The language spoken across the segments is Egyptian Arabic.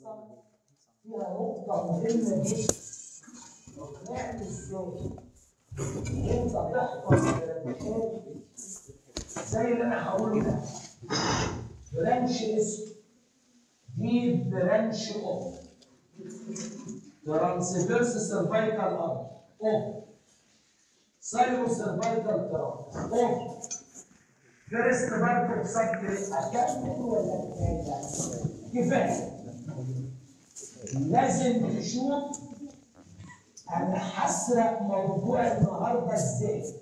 فيها نقطة مهمة جدا نعمل ازاي؟ انت تحفظ الكلمات زي اللي انا هقوله ده برانش اسمه دي برانش اوف ترانسفيرس سيرفايكال ارض اوف سايرو سيرفايكال ترانس اوف فيرست بارت اوف سبكريت اكمل ولا كفايه؟ كفايه لازم تشوف انا هسرق موضوع النهارده ازاي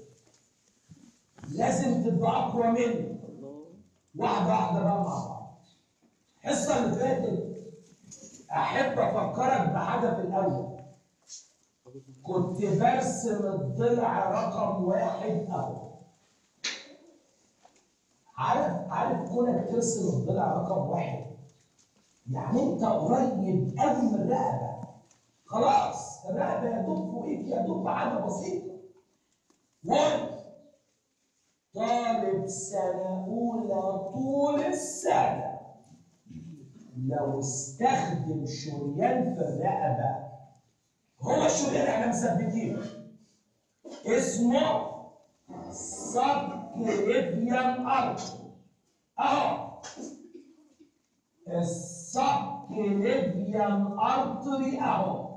لازم تبقى اقوى مني واحده واحده بقى مع بعض الحصه اللي فاتت احب افكرك بحاجه في الاول كنت برسم الضلع رقم واحد اهو عارف عارف كونك ترسم الضلع رقم واحد يعني انت قريب قوي من الرقبه خلاص الرقبه يا دوب فوقيك يا دوب حاجه بسيطه وانت طالب سنه اولى طول السنه لو استخدم شريان في الرقبه هو الشريان احنا مثبتينه اسمه سبكليفيان ارتري اهو السبكليفيان ارتري اهو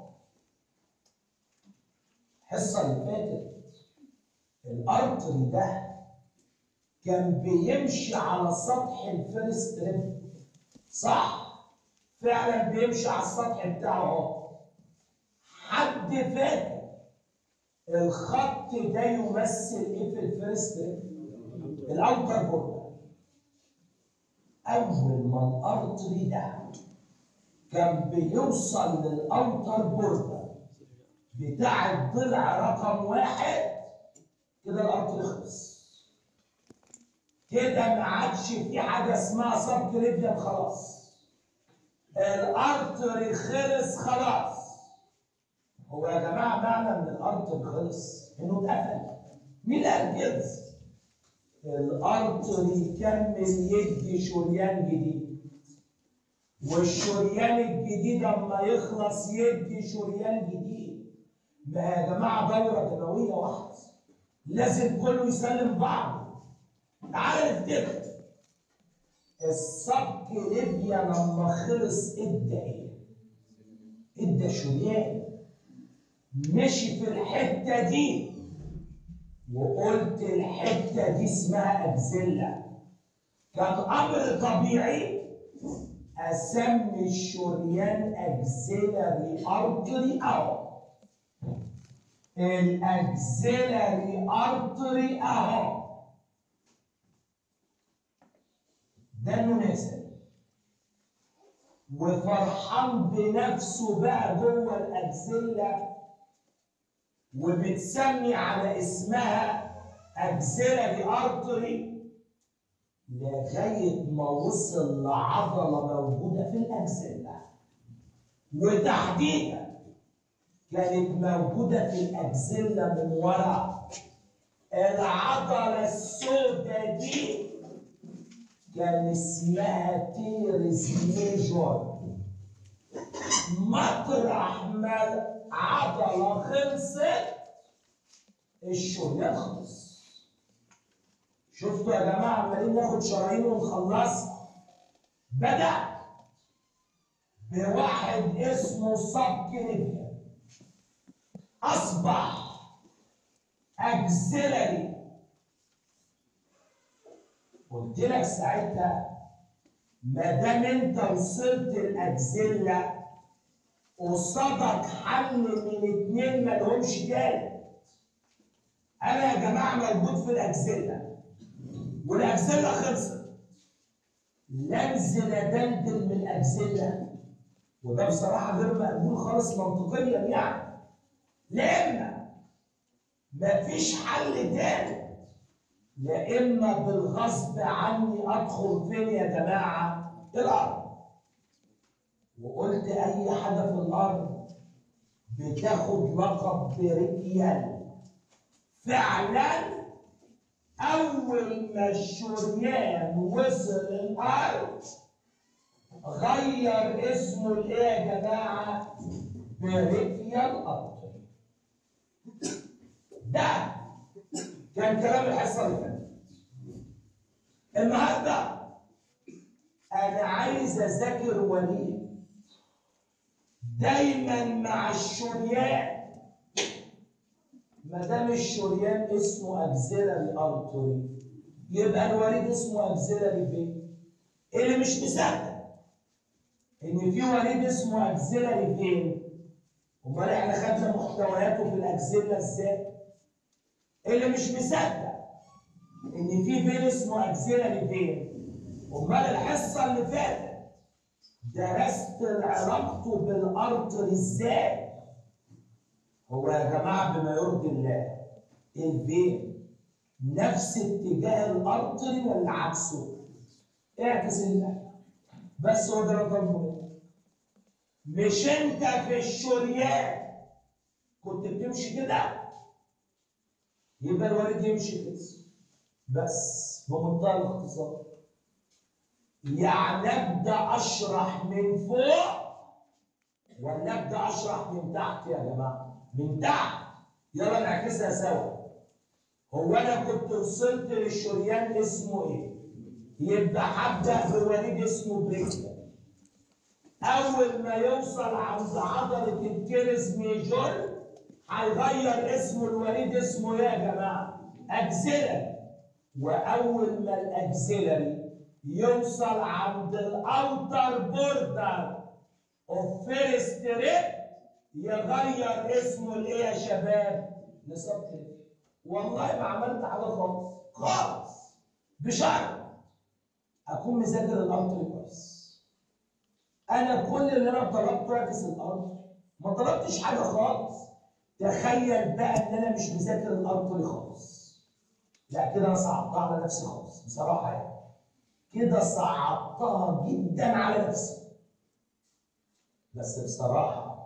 الحصه اللي فاتت الارتري ده كان بيمشي على سطح الفيرست ريب صح فعلا بيمشي على السطح بتاعه اهو حد فاكر الخط ده يمثل ايه في الفيرست ريب الاوتر بوردر اول ما الارتري ده كان بيوصل للاوتر بوردر بتاع الضلع رقم واحد كده الارتري خلص كده ما عادش في حاجه اسمها سب كليفيان خلاص الارتري خلص خلاص هو يا جماعه معنى ان الارتري خلص انه اتقفل مين قال كده الارتري يكمل يدي شريان جديد والشريان الجديد اما يخلص يدي شريان جديد ما يا جماعه دوره دمويه واحده لازم كله يسلم بعض تعال نفتكر السبك ليبيا لما خلص ادى ايه؟ ادى شريان مشي في الحته دي وقلت الحته دي اسمها اجزله كان امر طبيعي اسمي الشريان اجزلري ارتري اهو الاجزلري ارتري اهو ده انه نازل وفرحان بنفسه بقى جوه الاجزله وبتسمي على اسمها اجزلري ارتري لغايه ما وصل لعضله موجوده في الاجزله وتحديدا كانت موجوده في الاجزله من ورا العضله السوداء دي كان اسمها تيرس ميجور مطرح ما العضله خلصت الشريان خلص شفتوا يا جماعه عمالين ناخد شرايين ونخلص بدا بواحد اسمه سبكليفيا اصبح اكسلري قلت لك ساعتها ما دام انت وصلت الاكزيلا قصادك حل من اتنين ما لهمش تالت انا يا جماعه موجود في الاكزيلا والاكزيلا خلصت لا انزل ادندن من الاكزيلا وده بصراحه غير مقبول خالص منطقيا يعني لان مفيش حل تاني لا اما بالغصب عني ادخل فين يا جماعه الارض وقلت اي حاجه في الارض بتاخد لقب بريكيال فعلا اول ما الشريان وصل الارض غير اسمه لايه يا جماعه؟ بريفيال ارتري ده كان كلام الحصه اللي فاتت النهارده انا عايز اذاكر وليد دايما مع الشريان ما دام الشريان اسمه اكزيلاري ارتري يبقى الوريد اسمه اكزيلاري فين اللي مش مصدق ان في وريد اسمه اكزيلاري فين امال احنا خدنا محتوياته في الاكزيلا ازاي اللي مش مصدق ان في فين اسمه اكزيلاري فين امال الحصه اللي فاتت درست علاقته بالارتر ازاي هو يا جماعه بما يرضي الله الفين نفس اتجاه الارتري ولا عكسه اعكس الله بس هو ده اللي طالبه منك مش انت في الشريان كنت بتمشي كده يبقى الوالد يمشي كده بس بمنتهى الاختصار يعني ابدا اشرح من فوق ولا ابدا اشرح من تحت يا جماعه من تحت يلا نعكسها سوا هو انا كنت وصلت للشريان اسمه ايه يبقى هبدا بوليد اسمه بريكلر اول ما يوصل عند عضله الكيرس ميجور هيغير اسمه الوليد اسمه ايه يا جماعه اكسلري واول ما الاكسلري يوصل عند الاوتر بوردر اوف فيرست ريب يغير اسمه لايه يا شباب لسب والله ما عملت حاجه خالص خالص بشرط اكون مذاكر الارض كويس انا كل اللي انا طلبته اعكس الارض ما طلبتش حاجه خالص تخيل بقى ان انا مش مذاكر الارض خالص لا كده انا صعبتها على نفسي خالص بصراحه يعني كده صعبتها جدا على نفسي بس بصراحه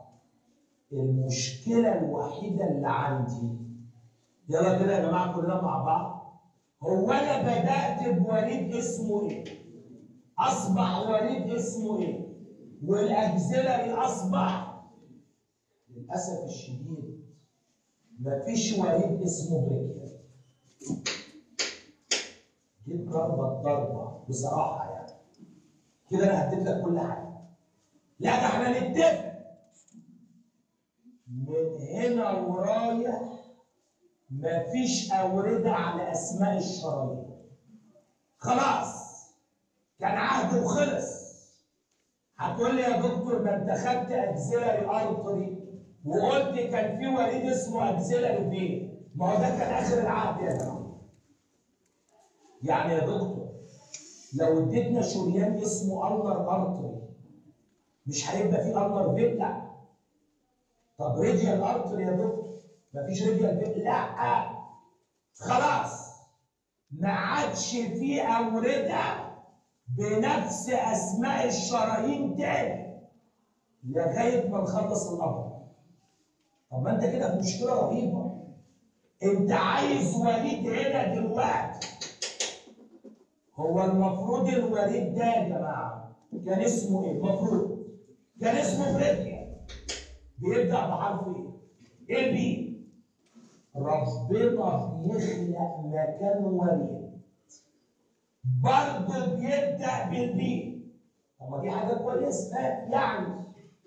المشكله الوحيده اللي عندي يلا كده يا جماعه كلنا مع بعض هو انا بدات بوليد اسمه ايه اصبح وليد اسمه ايه والاكزيلري اصبح للاسف الشديد مفيش وليد اسمه بريكيا جيت ضربه ضربه بصراحه يعني كده انا هديت لك كل حاجه لا ده احنا نتفق من هنا ورايح مفيش أوردة على أسماء الشرايين خلاص كان عهد وخلص هتقول لي يا دكتور ما انت خدت اكزيلاري ارتري وقلت كان في وليد اسمه اكزيلاري فين ما هو ده كان اخر العهد يا جماعه يعني يا دكتور لو اديتنا شريان اسمه النر ارتري مش هيبقى فيه النر فين لا طب ريديال ارتري يا دكتور مفيش ريديال فين لا خلاص ما عادش فيه اورده بنفس اسماء الشرايين تاني لغايه ما نخلص الامر طب ما انت كده في مشكله رهيبه انت عايز وليد هنا دلوقتي هو المفروض الوليد ده يا جماعه كان اسمه ايه المفروض كان اسمه بريكيا بيبدا بحرف ايه ايه بي ربنا بيخلق مكان وليد برضه بيبدا بالبي طب ما دي حاجه كويسه يعني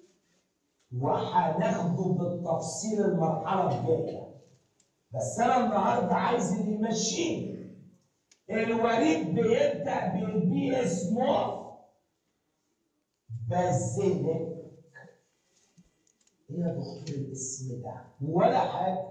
وهناخده بالتفصيل المرحله الجايه بس انا النهارده عايز اللي يمشيني الوليد بيبدا بالبي اسمه بازيليك ايه يا دكتور الاسم ده ولا حاجه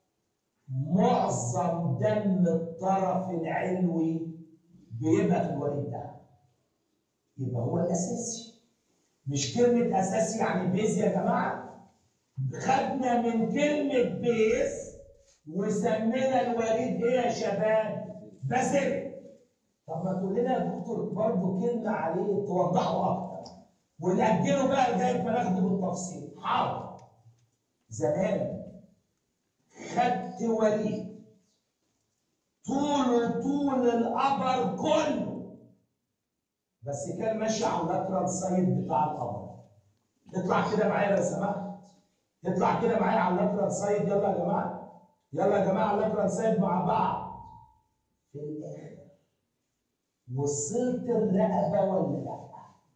معظم دم الطرف العلوي بيبقى في الوليد ده يبقى هو الاساسي مش كلمه اساسي يعني بيز يا جماعه خدنا من كلمه بيز وسمينا الوليد ايه يا شباب بازل طب ما تقول لنا يا دكتور برضه كلمه عليه توضحه اكتر ونأجله بقى لغايه ما ناخده بالتفصيل حاضر زمان خدت وليد طوله طول القبر كله بس كان ماشي على اللاترال سايد بتاع القمر اطلع كده معايا لو سمحت اطلع كده معايا على اللاترال سايد يلا يا جماعه يلا يا جماعه اللاترال سايد مع بعض في الاخر وصلت الرقبه ولا لا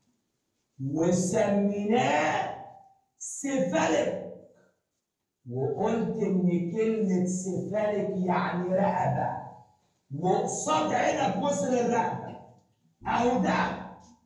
وسميناه سفلك وقلت ان كلمه سفلك يعني رقبه وقصاد عينك وصل الرقبه اهو ده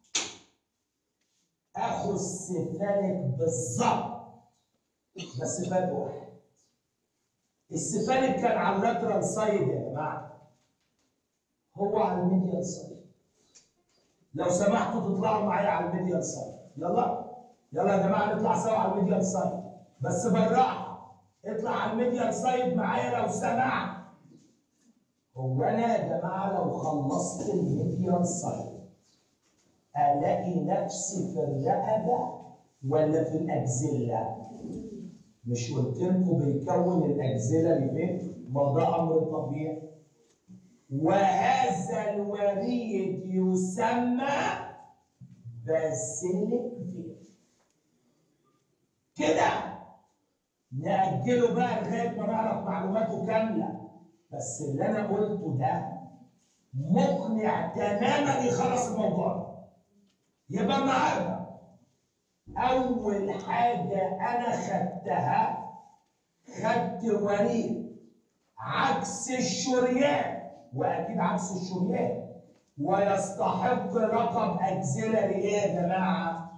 اخو السفالك بالظبط بس فات واحد السفالك كان على اللاترال سايد يا جماعه هو على الميديال سايد لو سمحتوا تطلعوا معايا على الميديال سايد يلا يلا يا جماعه نطلع سوا على الميديال سايد بس بالراحه اطلع على الميديال سايد معايا لو سمحت هو انا يا جماعه لو خلصت الميديال سايد الاقي نفسي في الرقبه ولا في الاجزله مش قلت لكم بيكون الاجزله لفين ما ده امر طبيعي وهذا الوريد يسمى باسيليك فيل كده نأجله بقى لغاية ما نعرف معلوماته كاملة بس اللي أنا قلته ده مقنع تماما يخلص الموضوع ده يبقى النهارده أول حاجة أنا خدتها خدت وريد عكس الشريان واكيد عكس الشريان ويستحق لقب اكسلري ايه يا جماعه؟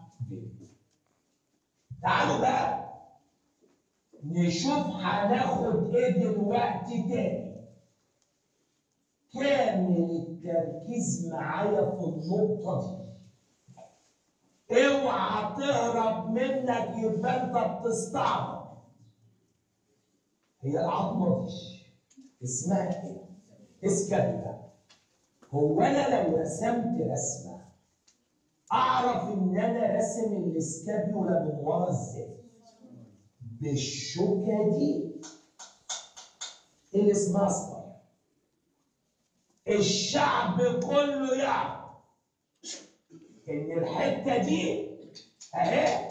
تعالوا بقى نشوف هناخد ايه دلوقتي تاني كامل التركيز معايا في النقطه دي اوعى تهرب منك يبقى انت بتستعبط هي العظمه دي اسمها ايه؟ اسكابيلا هو انا لو رسمت رسمه اعرف ان انا راسم الاسكابيولا من ورا ازاي بالشوكه دي اللي اسمها سباير الشعب كله يعرف ان الحته دي اهي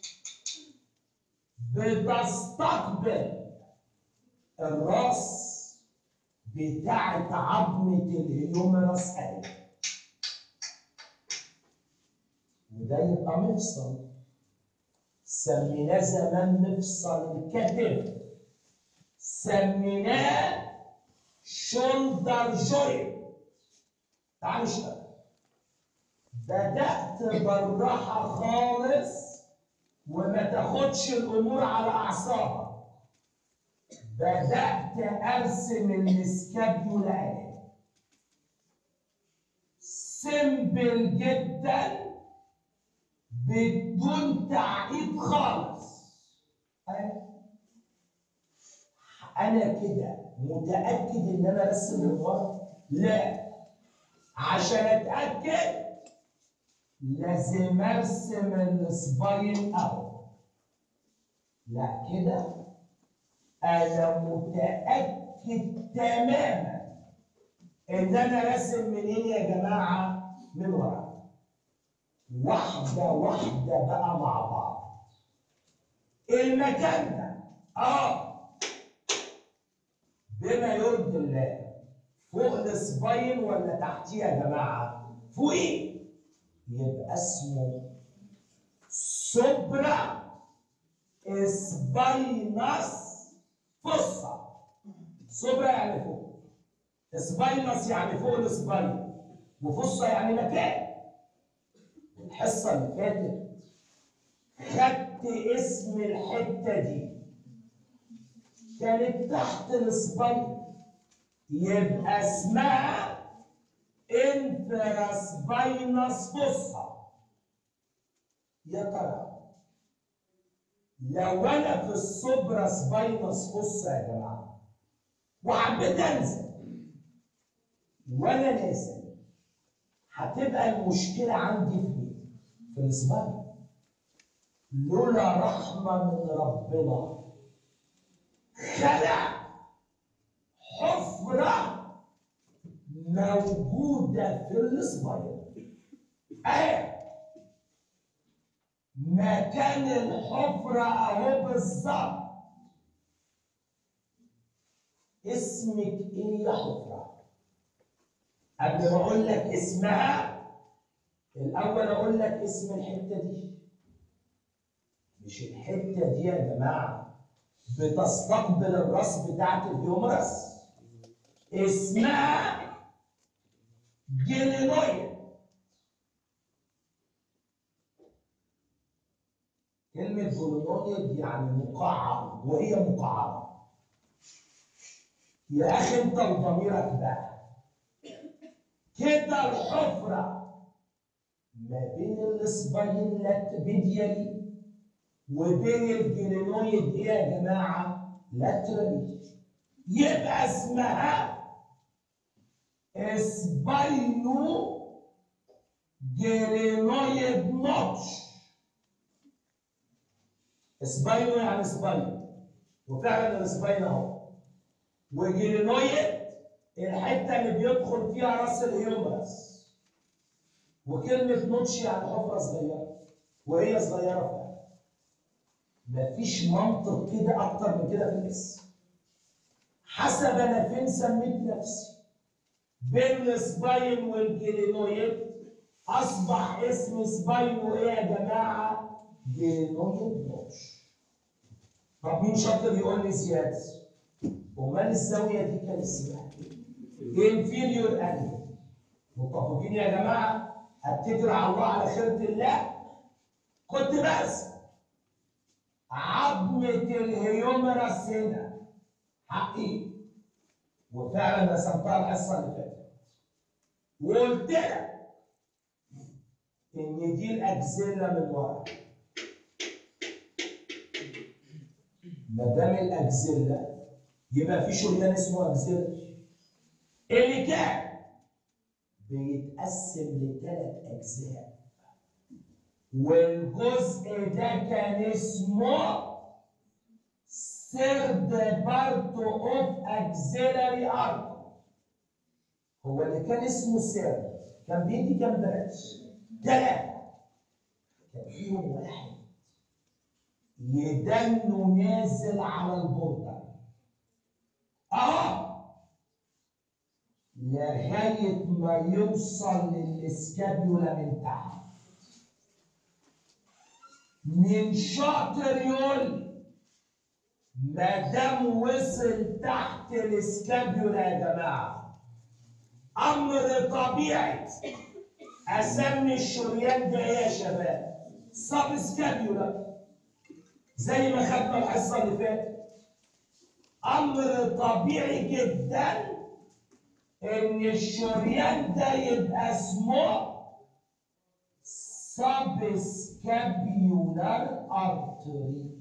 بتستقبل الراس بتاعت عظمة الهيومرس أهي وده يبقى مفصل سميناه زمان مفصل الكتف سميناه شولدر جوينت تعالوا اشتغل بدأت بالراحة خالص وما تاخدش الأمور على أعصابك بدأت أرسم الاسكابيولا أهي سيمبل جدا بدون تعقيد خالص أهي. أنا كده متأكد إن أنا أرسم من ورا؟ لا عشان أتأكد لازم أرسم السباين أهو لا كده انا متاكد تماما ان انا راسم منين يا جماعه من ورا واحده واحده بقى مع بعض المكان ده اه بما يرضي الله فوق السباين ولا تحتيه يا جماعه فوقيه يبقى اسمه سوبرا سباينس فصة سوبرا يعني فوق سباينس يعني فوق السباين وفصة يعني مكان الحصة اللي فاتت خدت اسم الحتة دي كانت تحت السباين يبقى اسمها انفراسباينس فصة يا ترى لو انا في السوبرا سباينس فص يا جماعه وحبيت انزل وانا نازل هتبقى المشكله عندي في ايه؟ في السباين لولا رحمه من ربنا خلق حفره موجوده في السباين اهي مكان الحفرة اهو بالظبط اسمك ايه يا حفرة؟ قبل ما اقول لك اسمها الاول اقول لك اسم الحتة دي مش الحتة دي يا جماعة بتستقبل الراس بتاعت الهيومرس اسمها جلينويد كلمة جلينويد يعني مقعر وهي مقعرة يا أخي أنت وضميرك بقى كده الحفرة ما بين الإصبعين لاتبيديالي وبين الجلينويد إيه يا جماعة؟ لاترالي يبقى اسمها اسباينو جرينويد نوتش اسباينو يعني سباين وفعلا الاسباين اهو وجرينويد الحته اللي بيدخل فيها راس الهيومرس وكلمه نوتش يعني حفره صغيره وهي صغيره فعلا مفيش منطق كده اكتر من كده في الاسم حسب انا فين سميت نفسي بين السباين والجلينويد اصبح اسم سباين وايه يا جماعه؟ جلينويد نوتش طب مين شاطر يقول لي زياده؟ امال الزاويه دي كان اسمها انفيريور انجل متفقين يا جماعه؟ اتكل على الله على خيره الله كنت بس عظمه الهيومرس هنا حقيقي وفعلا رسمتها الحصه اللي فاتت وقلت لك ان دي الاجزله من ورا ما دام الاجزله يبقى في شريان اسمه اجزله اللي كان بيتقسم لثلاث اجزاء والجزء ده كان اسمه third part of axillary artery هو اللي كان اسمه سير كان بيدي كام درس؟ ثلاثة كان فيهم واحد يدنه نازل على البوردر اهو لغاية ما يوصل للسكابيولا من تحت من شاطر يقول ما دام وصل تحت الاسكابيولا يا جماعه امر طبيعي اسمي الشريان ده ايه يا شباب؟ سب سكابيولا زي ما خدنا الحصه اللي فاتت امر طبيعي جدا ان الشريان ده يبقى اسمه سب سكابيولار ارتري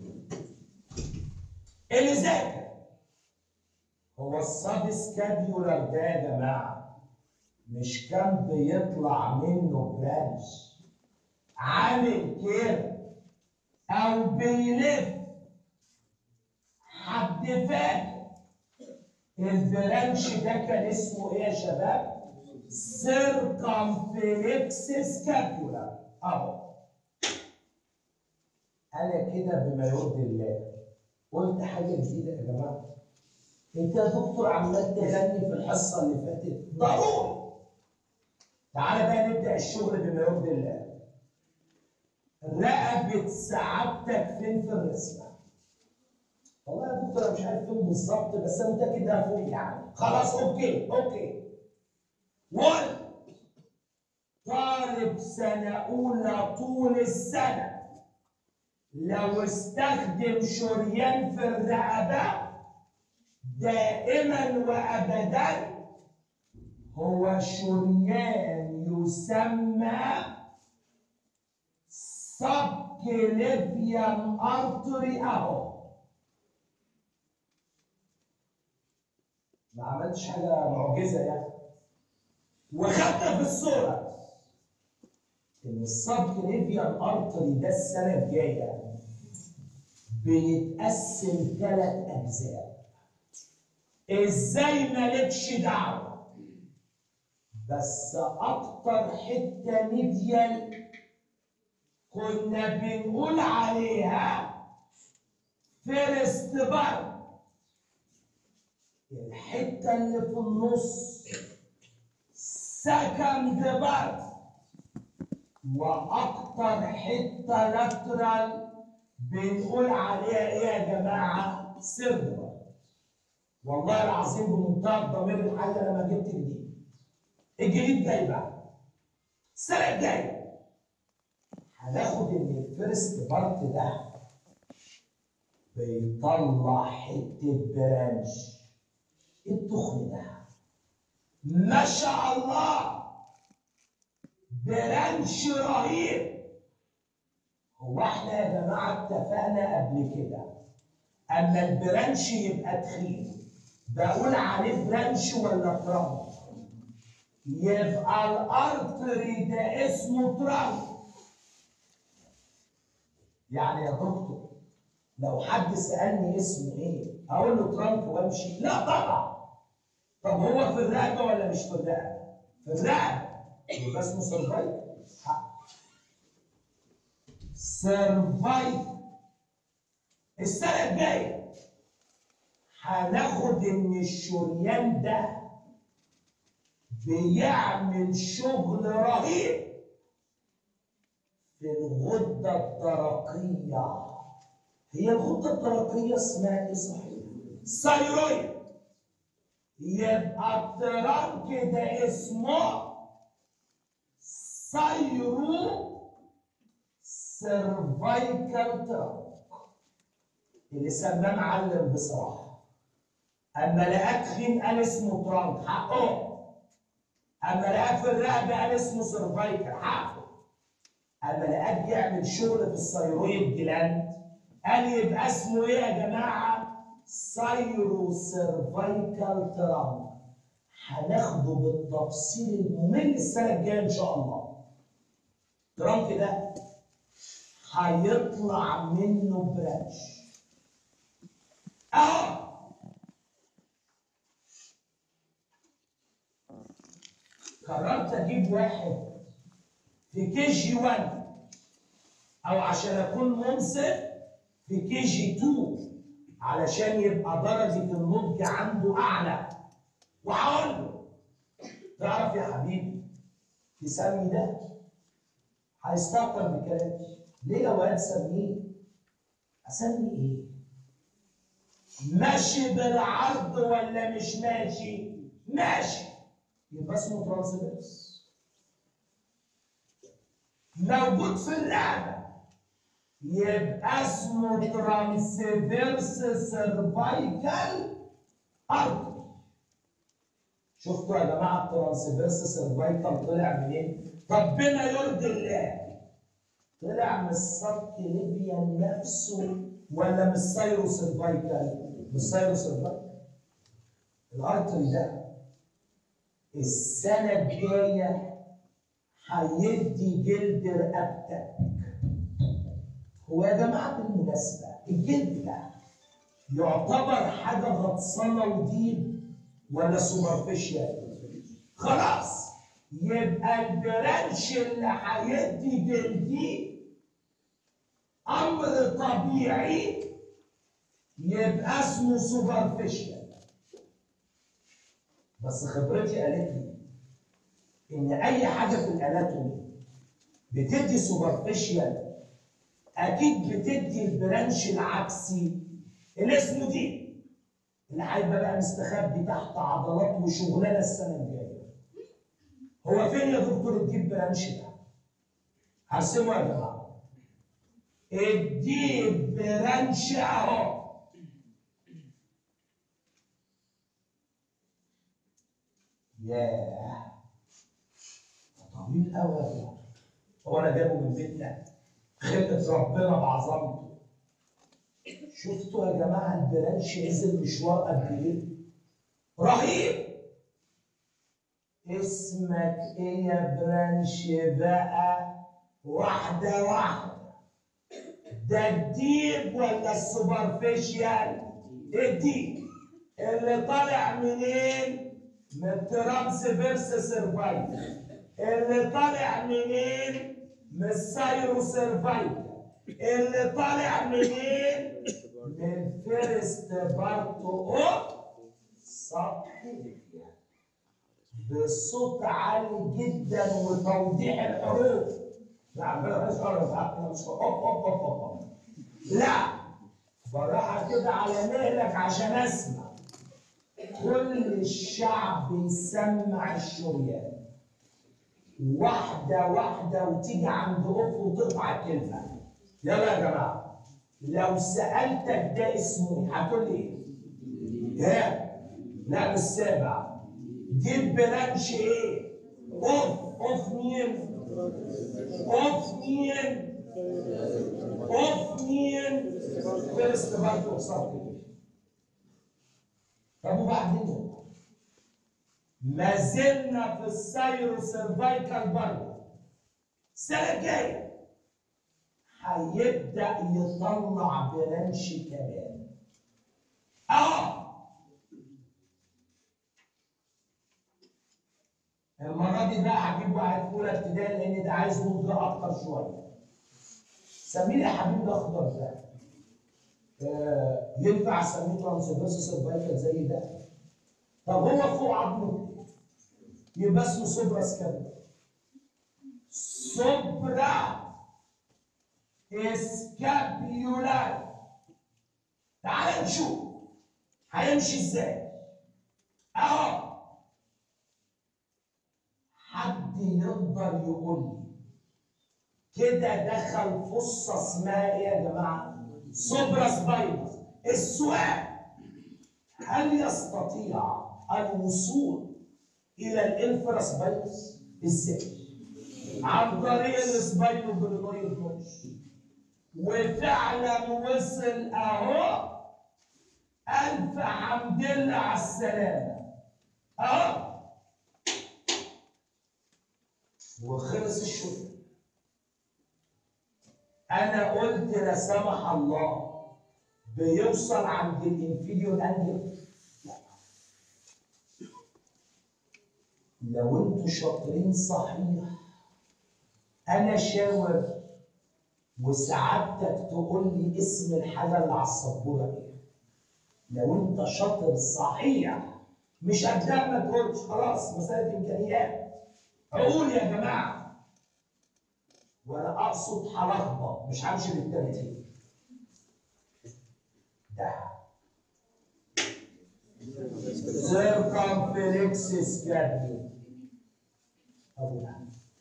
اللي ذاكر هو السب سكابيولار ده يا جماعه مش كان بيطلع منه برانش عامل كده او بيلف حد فاكر البرانش ده كان اسمه ايه يا شباب؟ سيركمفلكس سكابيولار اهو انا كده بما يرضي الله قلت حاجه جديده يا جماعه انت يا دكتور عمال تغني في الحصه اللي فاتت ضروري تعالى بقى نبدا الشغل بما يرضي الله رقبه سعادتك فين في الرسمه والله يا دكتور انا مش عارف فين بالظبط بس انا متاكد انها فوق يعني خلاص اوكي اوكي وان طالب سنه اولى طول السنه لو استخدم شريان في الرقبة دائما وأبدا هو شريان يسمى سبكليفيان ارتري اهو ما عملتش حاجة معجزة يعني وخدت في الصورة ان السبكليفيان ارتري ده السنة الجاية بيتقسم ثلاث اجزاء ازاي مالكش دعوه بس اكتر حته ميديال كنا بنقول عليها فيرست بار الحته اللي في النص سكند بار واكتر حته لاترال بنقول عليها ايه يا جماعه سيرد بار والله العظيم بمنتهى الضمير الحي انا ما جبت جديد الجديد جاي بقى السنه الجايه هناخد ان الفيرست بارت ده بيطلع حته برانش ايه التخن ده ما شاء الله برانش رهيب هو احنا يا جماعه اتفقنا قبل كده اما البرانش يبقى تخين بقول عليه برانش ولا ترامب يبقى الارتري ده اسمه ترامب يعني يا دكتور لو حد سالني اسمه ايه اقول له ترامب وامشي لا طبعا طب هو في الرقبه ولا مش في الرقبه في الرقبه يبقى اسمه سرفايف سرفايف السنه الجايه هناخد ان الشريان ده بيعمل شغل رهيب في الغده الدرقيه هي الغده الدرقيه اسمها ايه صحيح؟ ثايرويد يبقى الترانك ده اسمه سايرو سيرفايكال ترانك اللي سماه معلم بصراحه اما لقاك خين قال اسمه ترانك حقه اما لقاك في الرقبه قال اسمه سيرفايكال حقه اما لقاك بيعمل شغل في الثيرويد جلاند قال يبقى اسمه ايه يا جماعه سايرو سيرفايكال ترانك هناخده بالتفصيل الممل السنه الجايه ان شاء الله ترانك ده هيطلع منه برانش اهو قررت اجيب واحد في كي جي 1 او عشان اكون منصف في كي جي 2 علشان يبقى درجه النضج عنده اعلى وهقول له تعرف يا حبيبي تسمي ده هيستهتر بكلامي ليه يا واد سميه اسمي ايه ماشي بالعرض ولا مش ماشي ماشي يبقى اسمه ترانسفيرس موجود في اللعبه يبقى اسمه ترانسفيرس سيرفايكال ارتري شفتوا يا جماعه الترانسفيرس سيرفايكال طلع منين؟ ربنا يرضي الله طلع من السبت ليبيان نفسه ولا من السايرو سيرفايكال؟ من السايرو سيرفايكال الارتري ده السنه الجايه هيدي جلد رقبتك هو يا جماعه بالمناسبه الجلد ده يعتبر حاجه غطسانه وديب ولا سوبرفيشال خلاص يبقى البرانش اللي هيدي جلدي امر طبيعي يبقى اسمه سوبرفيشال بس خبرتي قالت لي ان اي حاجه في الاناتومي بتدي سوبرفيشال اكيد بتدي البرانش العكسي اللي اسمه دي اللي هيبقى بقى مستخبي تحت عضلات وشغلانه السنه الجايه هو فين يا دكتور الديب برانش ده؟ هرسمه يا جماعه الديب برانش اهو ياه طويل قوي يا دكتور هو انا جايبه من بيتنا خلقه ربنا بعظمته شفتوا يا جماعه البرانش نزل مشوار قد ايه؟ رهيب اسمك ايه يا برانش بقى واحدة واحدة ده الديب ولا السوبرفيشال؟ الديب اللي طالع منين؟ من ترانس فيرس سيرفايكال اللي طالع منين؟ من السايرو سيرفايكال اللي طالع منين؟ من فيرست بارت اوف سبكليفيا بصوت عالي جدا وتوضيح الحروف لا عمال مش حرف انا مش هوب هوب هوب هوب لا بالراحه كده على مهلك عشان اسمع كل الشعب يسمع الشريان واحدة واحدة وتيجي عند أخ وتقطع الكلمة يلا يا جماعة لو سألتك ده اسمه إيه؟ هتقول لي إيه؟ ها؟ لا مش سابع دي برانش إيه؟ أوف أوف مين؟ أوف مين؟ أوف مين؟ فيرست بارت أوف سبكليفيشن طب وبعدين ما زلنا في السايرو سيرفايكال برضه السنه الجايه هيبدا يطلع برانش كمان اه المره دي بقى هجيب واحد في اولى ابتدائي لان ده عايز نضج اكتر شويه سميه لي يا حبيبي الاخضر ده آه، ينفع اسميه ترانسفيرس سيرفايكال زي ده طب هو فوق عظمه يبقى اسمه سوبرا سكابولا سوبرا اسكابيولا تعال نشوف هيمشي ازاي اهو حد يقدر يقول لي كده دخل فصه اسمها ايه يا جماعه سوبرا سباينس السؤال هل يستطيع الوصول الى الانفراس بايتس ازاي؟ عن طريق السباينو برينويد نوش وفعلا وصل اهو الف حمد لله على السلامه اهو وخلص الشغل انا قلت لا سمح الله بيوصل عند الانفيريور انجل لو انتوا شاطرين صحيح انا شاور وسعادتك تقول لي اسم الحاجه اللي على السبوره ايه لو انت شاطر صحيح مش قدام ما تقولش خلاص مساله امكانيات عقول يا جماعه ولا اقصد هلخبط مش همشي بالترتيب ده circumflex scapula ابو ده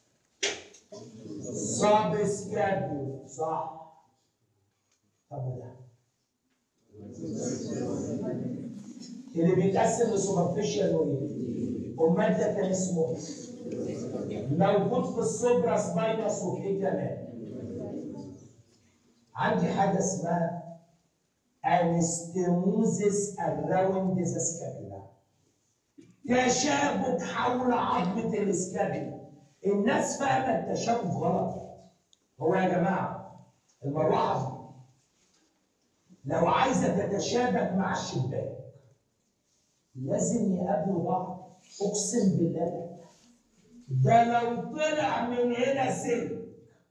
sub scapula صح ابو ده اللي بيتقسم لسوبرفيشال وايه؟ امال ده كان اسمه ايه؟ موجود في السوبرا سباينس وفي ايه كمان؟ عندي حاجه اسمها انستموزس الراوند ذا سكابيلا تشابك حول عظمه الاسكابيلا الناس فاهمه التشابك غلط هو يا جماعه المروحه دي لو عايزه تتشابك مع الشباك لازم يقابلوا بعض اقسم بالله ده لو طلع من هنا سلك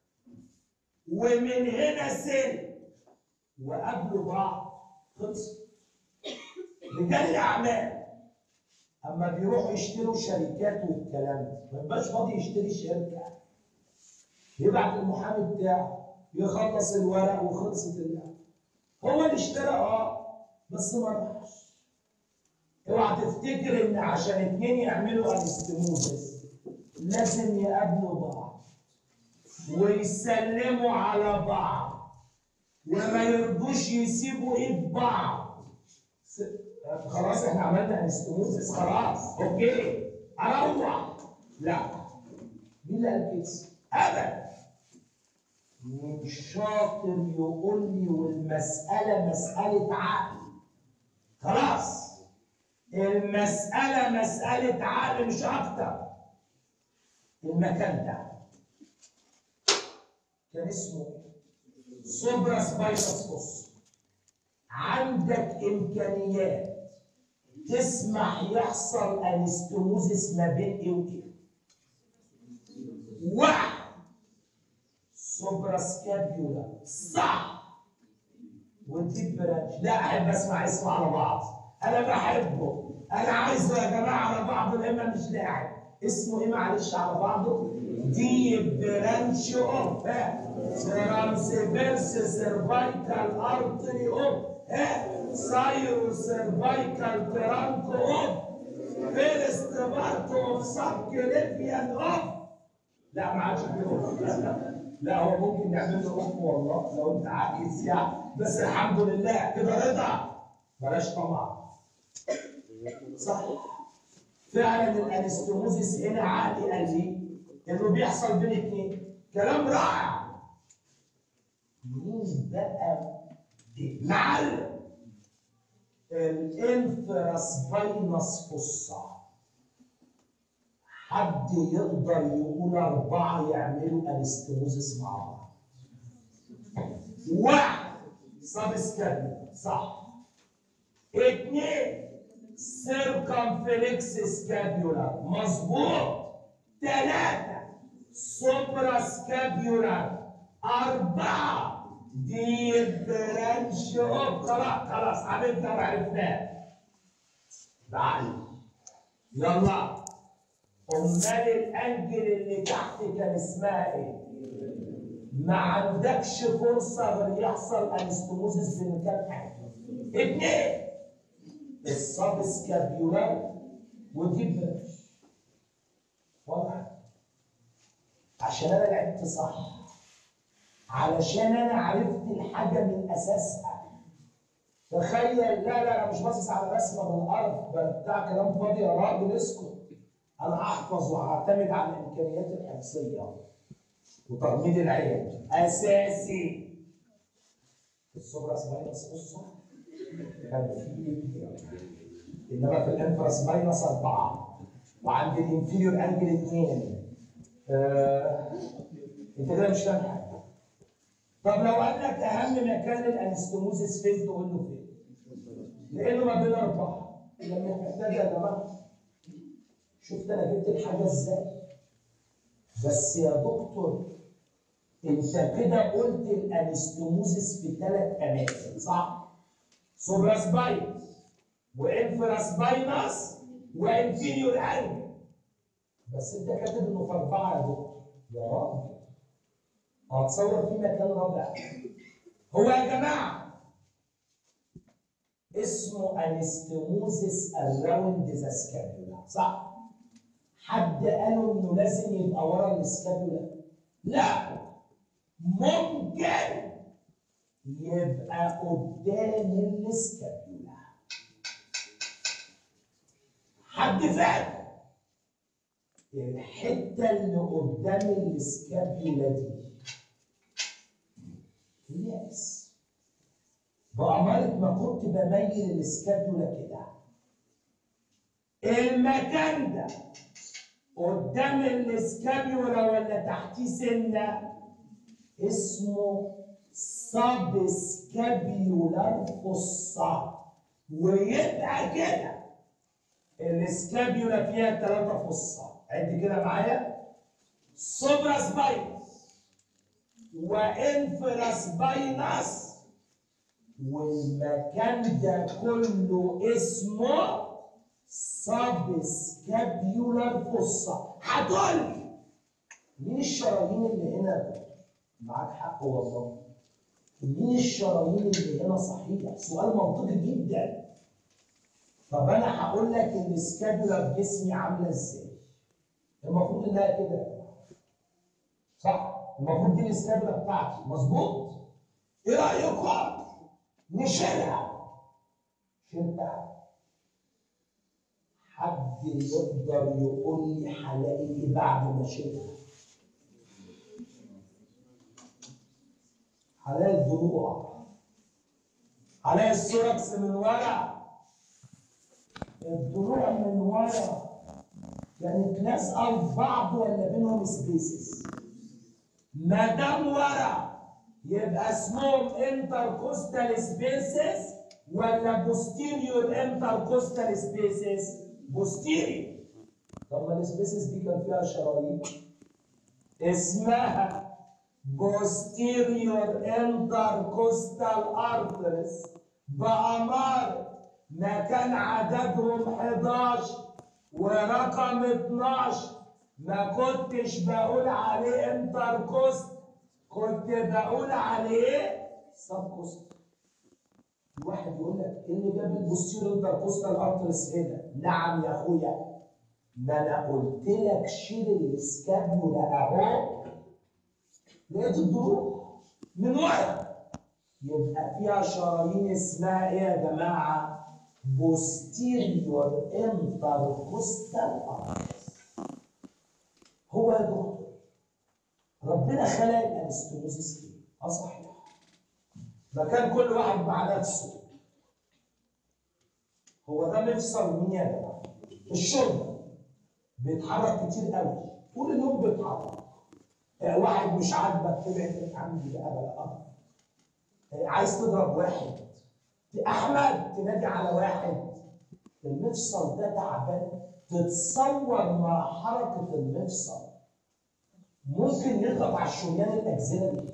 ومن هنا سلك وقابلوا بعض خلص رجال الاعمال اما بيروحوا يشتروا شركات والكلام ده ما يبقاش فاضي يشتري شركه يبعت المحامي بتاعه يخلص الورق وخلصت اللعبه هو اللي اشترى اه بس ما راحش اوعى تفتكر ان عشان اتنين يعملوا انستموزس لازم يقابلوا بعض ويسلموا على بعض وما يرضوش يسيبوا ايد بعض س- خلاص احنا عملنا انستموزس خلاص اوكي اروح لا مين اللي قال كده؟ ابدا من شاطر يقول لي والمسألة مسألة عقل خلاص المسألة مسألة عقل مش أكتر المكان ده كان اسمه سوبرا سباينس بص عندك إمكانيات تسمح يحصل انستموزس ما بين ايه وايه واحد سوبرا سكابيولا صح وديب برانش لا احب اسمع اسمه على بعض انا بحبه انا عايزه يا جماعه على بعض الاما مش لاعب اسمه ايه معلش على بعضه ديب برانش اوف ترانسفيرس سيرفايكال ارتري اوف سايرو سيرفايكال ترانك اوف فيرست بارت اوف سب كليفيان اوف لا ما عادش كده اوف لا لا لا هو ممكن نعمل له اوف والله لو انت عايز يعني بس الحمد لله كده رضا بلاش طمع صح فعلا الانستموزيس هنا عقلي قال لي انه بيحصل بين اتنين كلام رائع مين بقى معلم الانفراسبينس فصة حد يقدر يقول أربعة يعملوا انستموزيس مع بعض واحد سبسكابيولا صح اثنين سيركمفلكس سكابيولا مظبوط ثلاثة سوبرا سكابيولا أربعة دي برانش اوف خلاص خلاص حبيبنا وعرفناه بعقل يلا امال الانجل اللي تحت كان اسمها ايه؟ ما عندكش فرصه غير يحصل انستموزيس بين كام حاجه اثنين السب سكابيولار ودي برانش واضح عشان انا لعبت صح علشان انا عرفت الحاجه من اساسها تخيل لا لا انا مش باصص على رسمه بالارض ده بتاع كلام فاضي يا راجل اسكت انا هحفظ وهعتمد على الامكانيات الحفظيه وتغميض العين اساسي الصبرة سباينس قصة كان في انما في الانفرس ماينس اربعه وعند الانفيريور انجل اثنين آه. انت كده مش فاهم حاجه طب لو قال لك اهم مكان للانستموزيس فين تقول له فين؟ لانه ما بين اربعه لما محتاج يا جماعه شفت انا جبت الحاجه ازاي؟ بس يا دكتور انت كده قلت الانستموزيس في ثلاث اماكن صح؟ سوبراس باينس وانفراس باينس وانفيريور انجل بس انت كاتب انه في اربعه يا دكتور يا راجل هتصور في مكان رابع هو يا جماعه اسمه انستموزيس اراوند ذا سكابيولا صح؟ حد قالوا انه لازم يبقى ورا السكابيولا؟ لا ممكن يبقى قدام السكابيولا حد فاكر الحته اللي قدام السكابيولا دي يس بأمارة ما كنت بميل السكابيولا كده المكان ده قدام السكابيولا ولا تحتيه سنة اسمه سب سكابيولار فصة ويبقى كده السكابيولا فيها ثلاثة فصة عد كده معايا سوبرا سباينس وانفراس باينس والمكان ده كله اسمه سب سكابيولار فصة هتقول لي مين الشرايين اللي هنا معاك حق والله مين الشرايين اللي هنا صحيح سؤال منطقي جدا طب انا هقول لك السكابيولا في جسمي عامله ازاي المفروض انها كده صح المفروض دي السكابيولا بتاعتي مظبوط ايه رايكم نشيلها شلتها حد يقدر يقول لي هلاقي ايه بعد ما شلتها هلاقي الضلوع هلاقي السوركس من ورا الضلوع من ورا كانت لازقه في بعض ولا بينهم سبيسز ما دام ورا يبقى اسمهم انتركوستال سبيسز ولا بوستيريور انتركوستال سبيسز بوستيريور طب ما السبيسز دي كان فيها شرايين اسمها posterior intercostal arteries بأمارة ما كان عددهم 11 ورقم 12 ما كنتش بقول عليه انتركوست كنت بقول عليه سبكوست الواحد يقول لك ايه اللي جاب البوستيريور انتركوستال ارتريس هنا نعم يا اخويا ما انا قلت لك شيل الاسكابيولا اهو لقيت الضروع من ورا يبقى فيها شرايين اسمها ايه يا جماعه؟ بوستيريور انتركوستال ارتريس هو يا دكتور ربنا خلق الانستوموزيس ايه؟ اه صحيح مكان كل واحد مع نفسه هو ده مفصل مين يا جماعه؟ الشرب بيتحرك كتير قوي طول اليوم بيتحرك آه، واحد مش عاجبك تبعد عندي بقى بقى آه، عايز تضرب واحد احمد تنادي على واحد المفصل ده تعبان تتصور مع حركه المفصل ممكن يضغط على الشريان الاكزيلري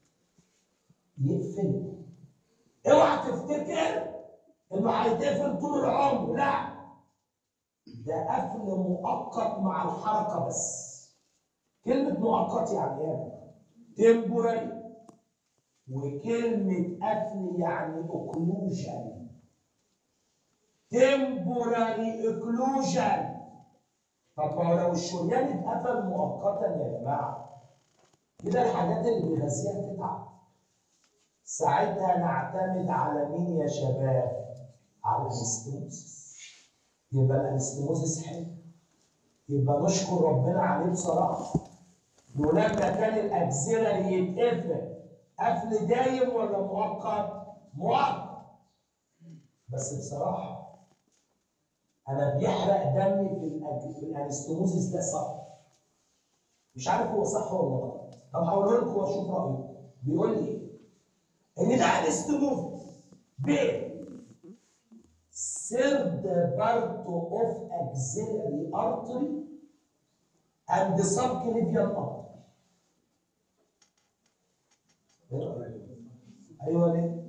يقفل اوعى تفتكر انه هيتقفل طول العمر لا ده قفل مؤقت مع الحركه بس كلمه مؤقت يعني ايه تمبوراري وكلمه قفل يعني اوكلوجن تمبوراري اوكلوجن طب ما هو لو الشريان اتقفل مؤقتا يا جماعه كده الحاجات اللي بيغذيها تتعب ساعتها نعتمد على مين يا شباب؟ على الانستموزس يبقى الانستموزس حلو يبقى نشكر ربنا عليه بصراحه ولما كان الاكزيلري يتقفل قفل دايم ولا مؤقت؟ مؤقت بس بصراحه انا بيحرق دمي في الأج- في الانستموزس ده صح مش عارف هو صح ولا غلط طب هقول لكم واشوف رايكم بيقول لي ايه؟ ان ده انستموزس بين third part of axillary artery and subclavian artery. ايوه ليه؟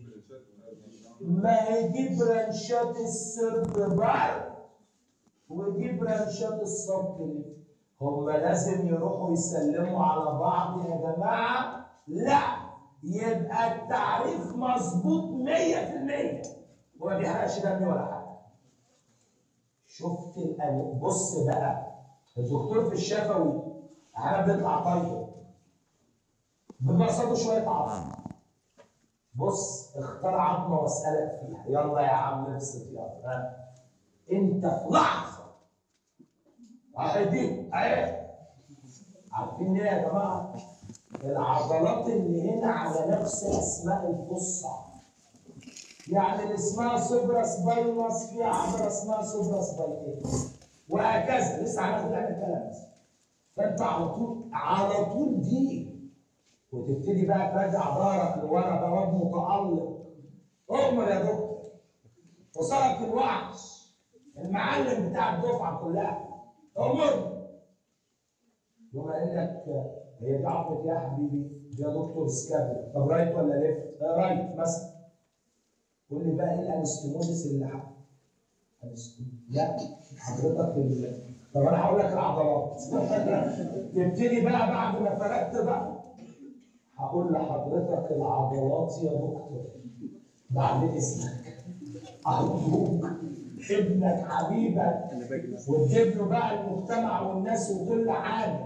ما هي دي برانشات الثيرد بارت ودي برانشات السبكليف هم لازم يروحوا يسلموا على بعض يا جماعه؟ لا يبقى التعريف مظبوط 100% وما بيحرقش دمي ولا حاجه. شفت الأن... بص بقى الدكتور في الشفوي احيانا بيطلع طيب بيبقى قصاده شويه عظم بص اختار عظمه واسالك فيها يلا يا عم ابسط يلا ها انت في لحظه اهي دي اهي عارفين ليه يا جماعه؟ العضلات اللي هنا على نفس اسماء الفصة يعني اللي اسمها سوبرا سباينوس في عضله اسمها سوبرا سباينوس وهكذا لسه هناخد عن الكلام ده فانت على طول على طول دي وتبتدي بقى تراجع ظهرك لورا ده واد متألق اؤمر يا دكتور وصلك الوحش المعلم بتاع الدفعه كلها اؤمر يقوم قايل لك هي دي عضله يا حبيبي دي يا دكتور سكابل طب رايت ولا ليفت؟ آه رايت مثلا قول لي بقى ايه الانستموزيس اللي ح... أنست- لا حضرتك ال... طب انا هقول لك العضلات تبتدي بقى بعد ما فرقت بقى هقول لحضرتك العضلات يا دكتور بعد اذنك ارجوك ابنك حبيبك وتجيب له بقى المجتمع والناس وكل حاجه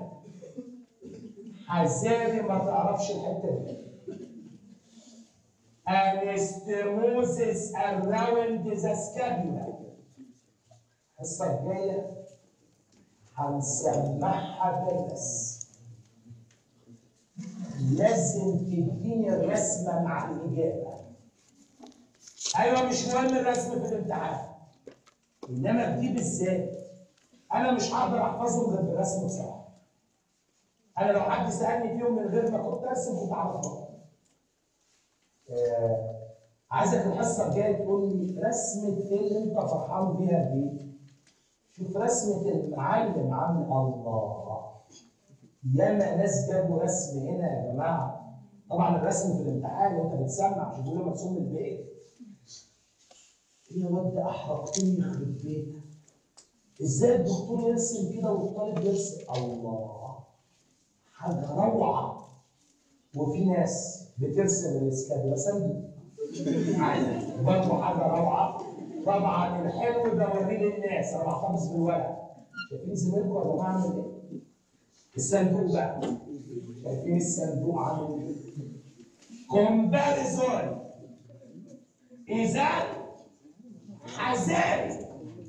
حذاري ما تعرفش الحته دي انستموزيس اراوند ذا سكابيولا الحصه الجايه هنسمعها بالرسم لازم تديني الرسمه مع الاجابه ايوه مش مهم الرسم في الامتحان انما دي بالذات انا مش هقدر احفظهم غير بالرسم بصراحه انا لو حد سالني فيهم من غير ما كنت ارسم كنت اعرف آه عايزك الحصه الجايه تقول لي رسمه ايه اللي انت فرحان بيها دي شوف رسمه المعلم عم الله ياما ناس جابوا رسم هنا يا جماعه طبعا الرسم في الامتحان وانت بتسمع مش بيقولوا مرسوم من البيت ايه يا واد ده احرقتني يخرب بيتك ازاي الدكتور يرسم كده والطالب يرسم الله حاجه روعه وفي ناس بترسم الاسكاد رسم برضه حاجه روعه طبعا الحلو ده وريه للناس انا بحتفظ بالورق شايفين زميلكم يا جماعه عامل ايه؟ الصندوق بقى شايفين الصندوق عامل ايه؟ كومباريزون اذا حذاري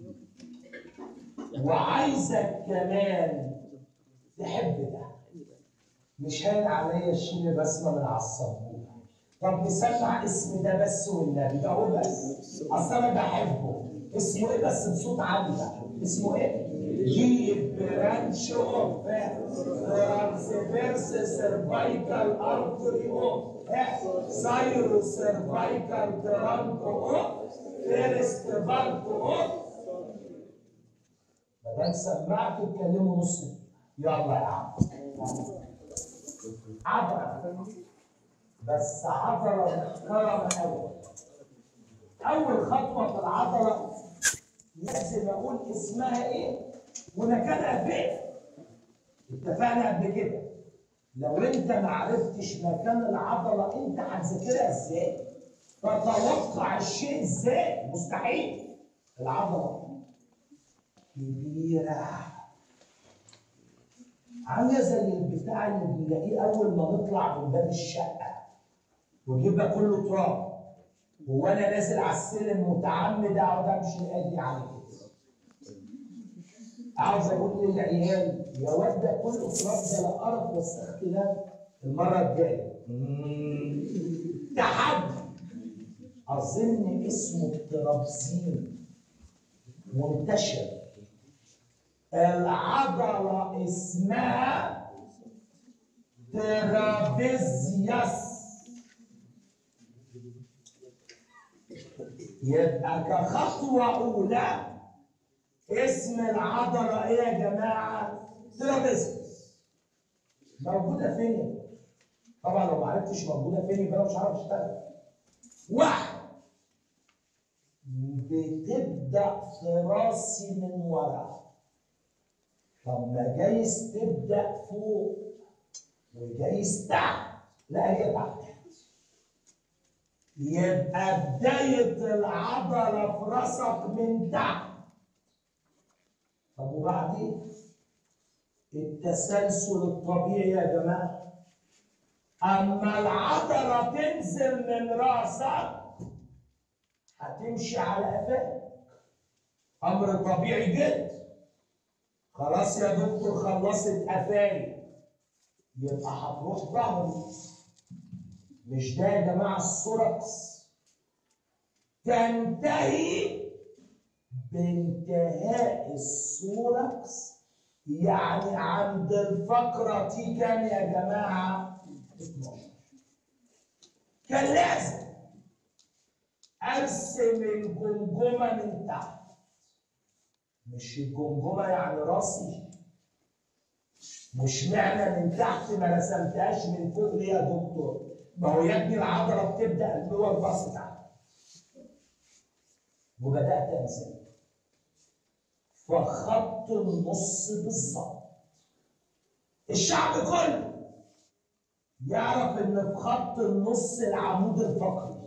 وعايزك كمان تحب ده مش هين عليا اشيل الرسمه من على السبوره طب نسمع اسم ده بس والنبي ده هو بس اصل انا بحبه اسمه ايه بس بصوت عالي بقى اسمه ايه؟ جيب برانش اوف ترانسفيرس سيرفايكال ارتري اوف سايرو سيرفايكال ترانكو اوف فيرست بارتو اوف ما دام سمعت اتكلموا نص يلا يا عم عضلة بس عضلة محترمة أوي أول خطوة في العضلة لازم أقول اسمها إيه ومكانها فين اتفقنا قبل كده لو أنت ما عرفتش مكان العضلة أنت هتذاكرها إزاي؟ تتوقع الشيء إزاي؟ مستحيل العضلة كبيرة عامله زي البتاع اللي بنلاقيه اول ما نطلع من باب الشقه ويبقى كله تراب وانا نازل على السلم متعمد اقعد امشي ادي على كده عاوز اقول للعيال يا واد ده كله تراب ده لا قرف بس اختلاف المره الجايه تحدي اظن اسمه الترابزين منتشر العضلة اسمها ترابيزياس يبقى كخطوة أولى اسم العضلة إيه يا جماعة؟ ترابيزياس موجودة فين؟ طبعا لو ما عرفتش موجودة فين يبقى أنا مش عارف أشتغل. واحد بتبدأ في راسي من ورا طب ما جايز تبدا فوق وجايز تحت لا هي تحت يبقى بداية العضلة في راسك من تحت طب وبعدين التسلسل الطبيعي يا جماعة أما العضلة تنزل من راسك هتمشي على قفاك أمر طبيعي جدا خلاص يا دكتور خلصت قفاي يبقى هتروح ظهري مش ده يا جماعه السوركس تنتهي بانتهاء السوركس يعني عند الفقرة دي كام يا جماعة؟ 12 كان لازم أرسم الجمجمة من تحت مش الجمجمه يعني راسي مش معنى من تحت ما رسمتهاش من فوق ليه يا دكتور؟ ما هو يا ابني العضله بتبدا اللور باص تحت وبدات انزل فخط النص بالظبط الشعب كله يعرف ان في خط النص العمود الفقري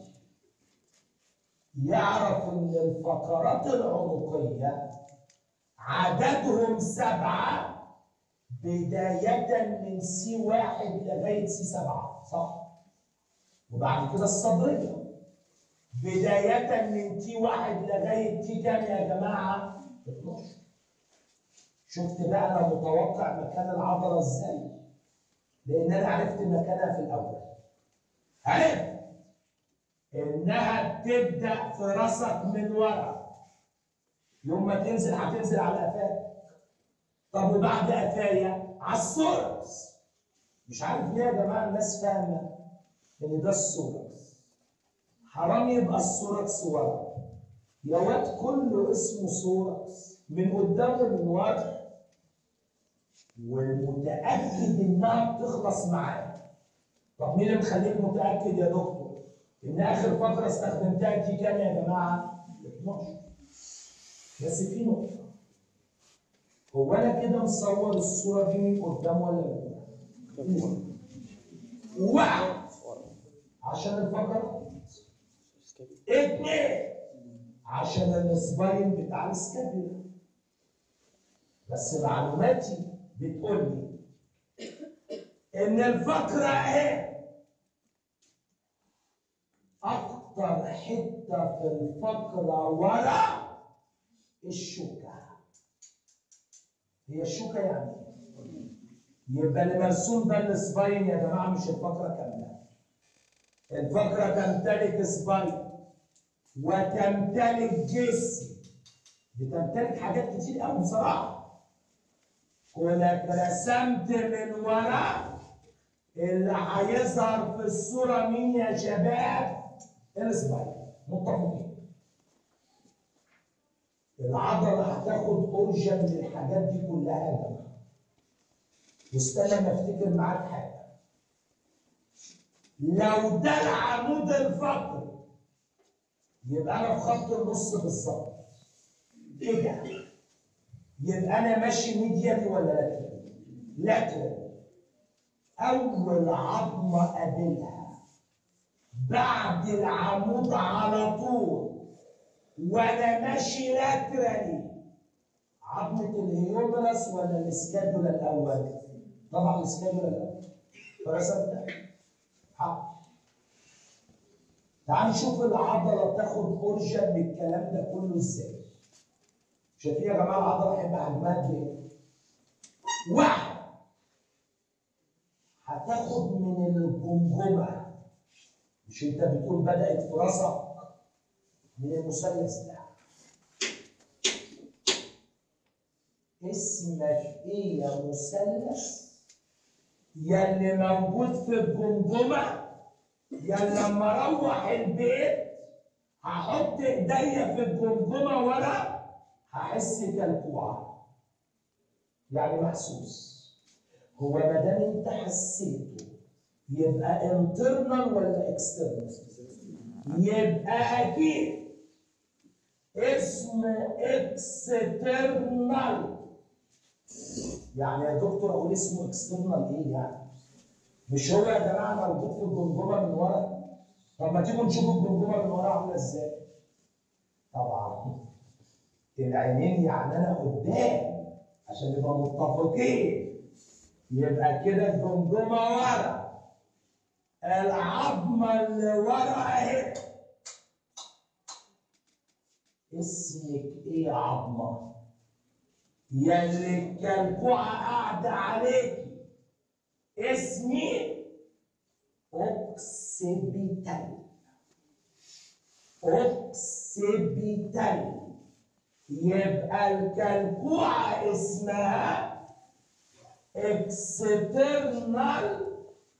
يعرف ان الفقرات العنقيه عددهم سبعة بداية من سي واحد لغاية سي سبعة صح؟ وبعد كده الصدرية بداية من تي واحد لغاية تي كام يا جماعة؟ 12 شفت بقى أنا متوقع مكان العضلة إزاي؟ لأن أنا عرفت مكانها في الأول عرفت إنها بتبدأ في راسك من ورا يوم ما تنزل هتنزل على قفاك طب وبعد قفايا على السوركس مش عارف ليه يا جماعه الناس فاهمه ان ده السوركس حرام يبقى السوركس ورا يا واد كله اسمه سوركس من قدام ومن ورا والمتاكد انها بتخلص معاه طب مين اللي مخليك متاكد يا دكتور ان اخر فتره استخدمتها دي كام يا جماعه 12 بس في نقطه هو انا كده مصور الصوره دي من قدام ولا من ورا واحد عشان الفقره اتنين عشان السباين بتاع السكابيولا بس معلوماتي بتقول لي ان الفقره اهي اكتر حته في الفقره ورا الشوكه هي الشوكه يعني إيه؟ يبقى اللي مرسوم ده السباين يا جماعه مش الفقره كامله الفقره تمتلك سباين وتمتلك جسم بتمتلك حاجات كتير قوي بصراحه كونك رسمت من ورا اللي هيظهر في الصوره مين يا شباب؟ السباين متفقين العضله هتاخد اورجن من الحاجات دي كلها يا جماعه واستنى ما افتكر معاك حاجه لو ده العمود الفقري يبقى انا في خط النص بالظبط ايه ده؟ يبقى انا ماشي ميديالي ولا لاترال؟ لاترال اول عظمه قابلها بعد العمود على طول وانا ماشي لاترالي عظمه الهيومرس ولا الاسكادولا الاول؟ طبعا الاسكادولا الاول فرسمتها حق تعال نشوف العضله تاخد اورجن من الكلام ده كله ازاي شايفين يا جماعه العضله هيبقى حجمها قد ايه؟ واحد هتاخد من الجمجمه مش انت بتقول بدات في راسك من المثلث ده اسمك ايه يا مثلث يا اللي موجود في الجمجمه يا لما اروح البيت هحط ايديا في الجمجمه ورا هحس كالكوعه يعني محسوس هو ما دام انت حسيته يبقى انترنال ولا اكسترنال يبقى اكيد اسمه اكسترنال يعني يا دكتور اقول اسمه اكسترنال ايه يعني مش هو يا جماعه موجود في الجمجمه من ورا طب ما تيجوا نشوف الجمجمه من ورا عامله ازاي طبعا العينين يعني انا قدام عشان نبقى متفقين يبقى كده الجمجمه ورا العظمه اللي ورا اهي اسمك ايه يا عظمه يا اللي الكلكوعه قاعده عليكي اسمي اوكسيبيتال اوكسيبيتال يبقى الكلكوعه اسمها اكسترنال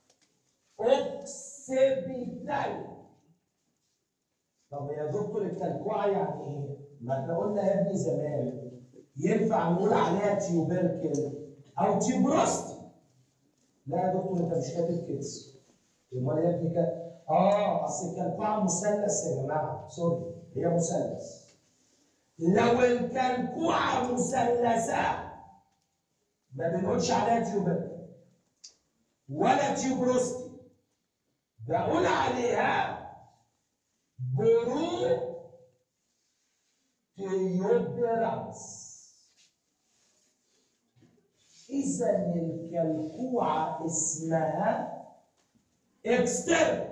اوكسيبيتال طب يا دكتور الكلكوعه يعني ايه؟ ما احنا قلنا يا ابني زمان ينفع نقول عليها تيوبركل او تيوبروستي لا يا دكتور انت مش كاتب كده امال يا ابني كده اه اصل الكلكوعه مثلث يا جماعه سوري هي مثلث لو الكلكوعه مثلثه ما بنقولش عليها تيوبركل ولا تيوبروستي بقول عليها برو تيوبرانس إذا الكلكوعة اسمها اكسترن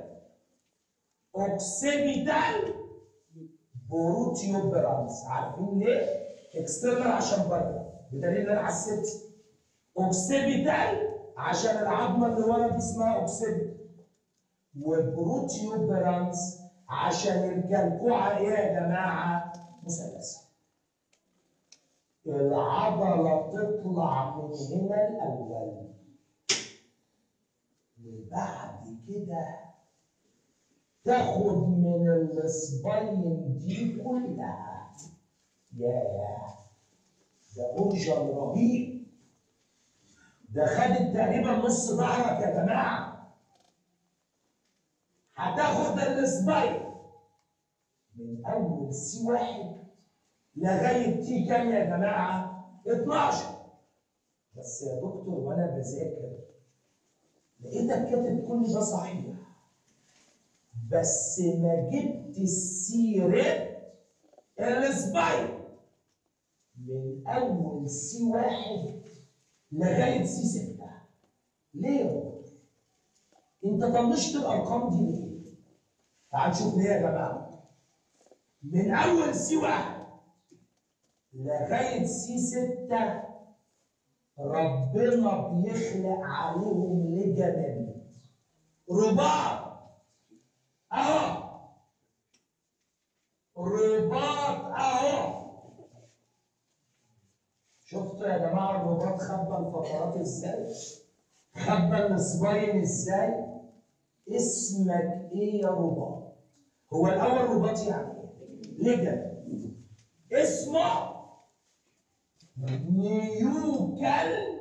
اوكسيبيتال بروتيوبرانس عارفين ليه؟ اكسترنال عشان بره بدليل ان انا حسيت اوكسيبيتال عشان العظمه اللي ورا دي اسمها اوكسيبيتال وبروتيوبرانس عشان الكلكوعه ايه يا جماعه؟ مثلثه العضلة تطلع من هنا الأول وبعد كده تاخد من السباين دي كلها ياه ده اورجن رهيب ده خدت تقريبا نص ظهرك يا جماعه هتاخد السباين من اول سي واحد لغايه تي كام يا جماعه 12 بس يا دكتور وانا بذاكر لقيتك كاتب كل ده صحيح بس ما جبت سيرة السباين من أول سي واحد لغاية سي ستة ليه يا دكتور؟ أنت طنشت الأرقام دي ليه؟ تعال نشوف ليه يا جماعة من أول سي واحد لغاية سي ستة ربنا بيخلق عليهم لجنات رباط اهو رباط اهو شفتوا يا جماعه الرباط خبى الفقرات ازاي؟ خبى الصباين ازاي؟ اسمك ايه يا رباط؟ هو الاول رباط يعني ايه؟ لجن اسمه نيوكل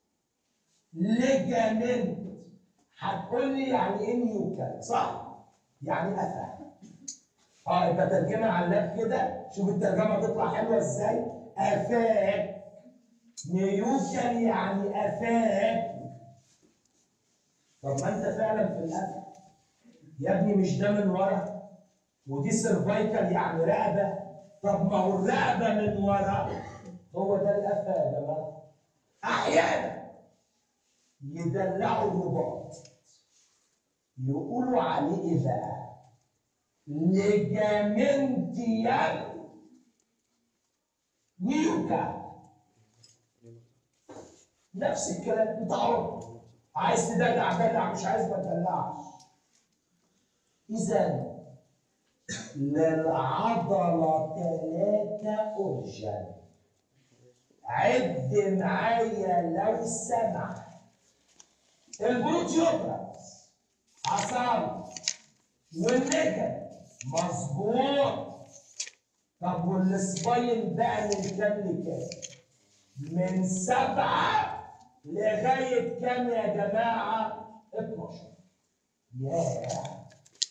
ليجامنت هتقول لي يعني ايه نيوكل صح؟ يعني قفا اه يبقى ترجمه على اللاب كده شوف الترجمه تطلع حلوه ازاي افاك نيوكل يعني افاك طب ما انت فعلا في القفا يا ابني مش ده من ورا ودي سيرفايكال يعني رقبه طب ما هو الرقبه من ورا هو ده القفا يا جماعه احيانا يدلعوا الرباط يقولوا عليه ايه بقى؟ ليجامنتيال نيوكا نفس الكلام بتاعه عايز تدلع دلع مش عايز ما تدلعش اذا للعضله ثلاثه اورجن عد معايا لو سمح البروتيوبراس عصام والنجم مظبوط طب والسباين بقى من كام لكام؟ من سبعة لغاية كام يا جماعة؟ 12 ياه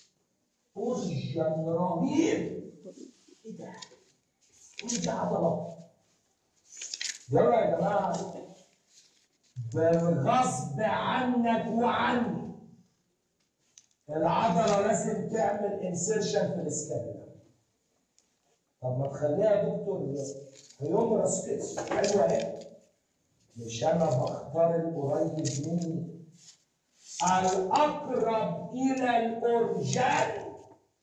أورجن رهيب إيه ده؟ كل ده عضلات يلا يا جماعة بالغصب عنك وعني العضله لازم تعمل انسيرشن في الاسكابيلا طب ما تخليها يا دكتور هيومرس كده حلوه اهي مش انا بختار القريب مني الاقرب الى الاورجان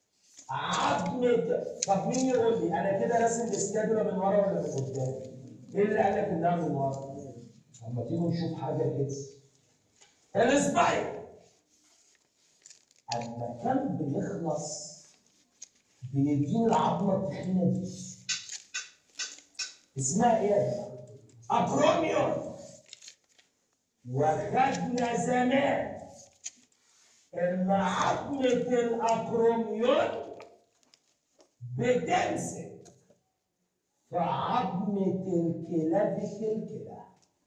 عظمة طب مين يقول لي انا كده راسم الاسكابيلا من ورا ولا من قدام؟ ايه اللي قال لك انها من ورا؟ اما تيجوا نشوف حاجه كده السبايك اما كان بيخلص بيديني العظمه التخينه دي اسمها ايه يا جماعه؟ اكروميون وخدنا زمان ان عظمه الاكروميون بتمسك في عظمه الكلافيكل كده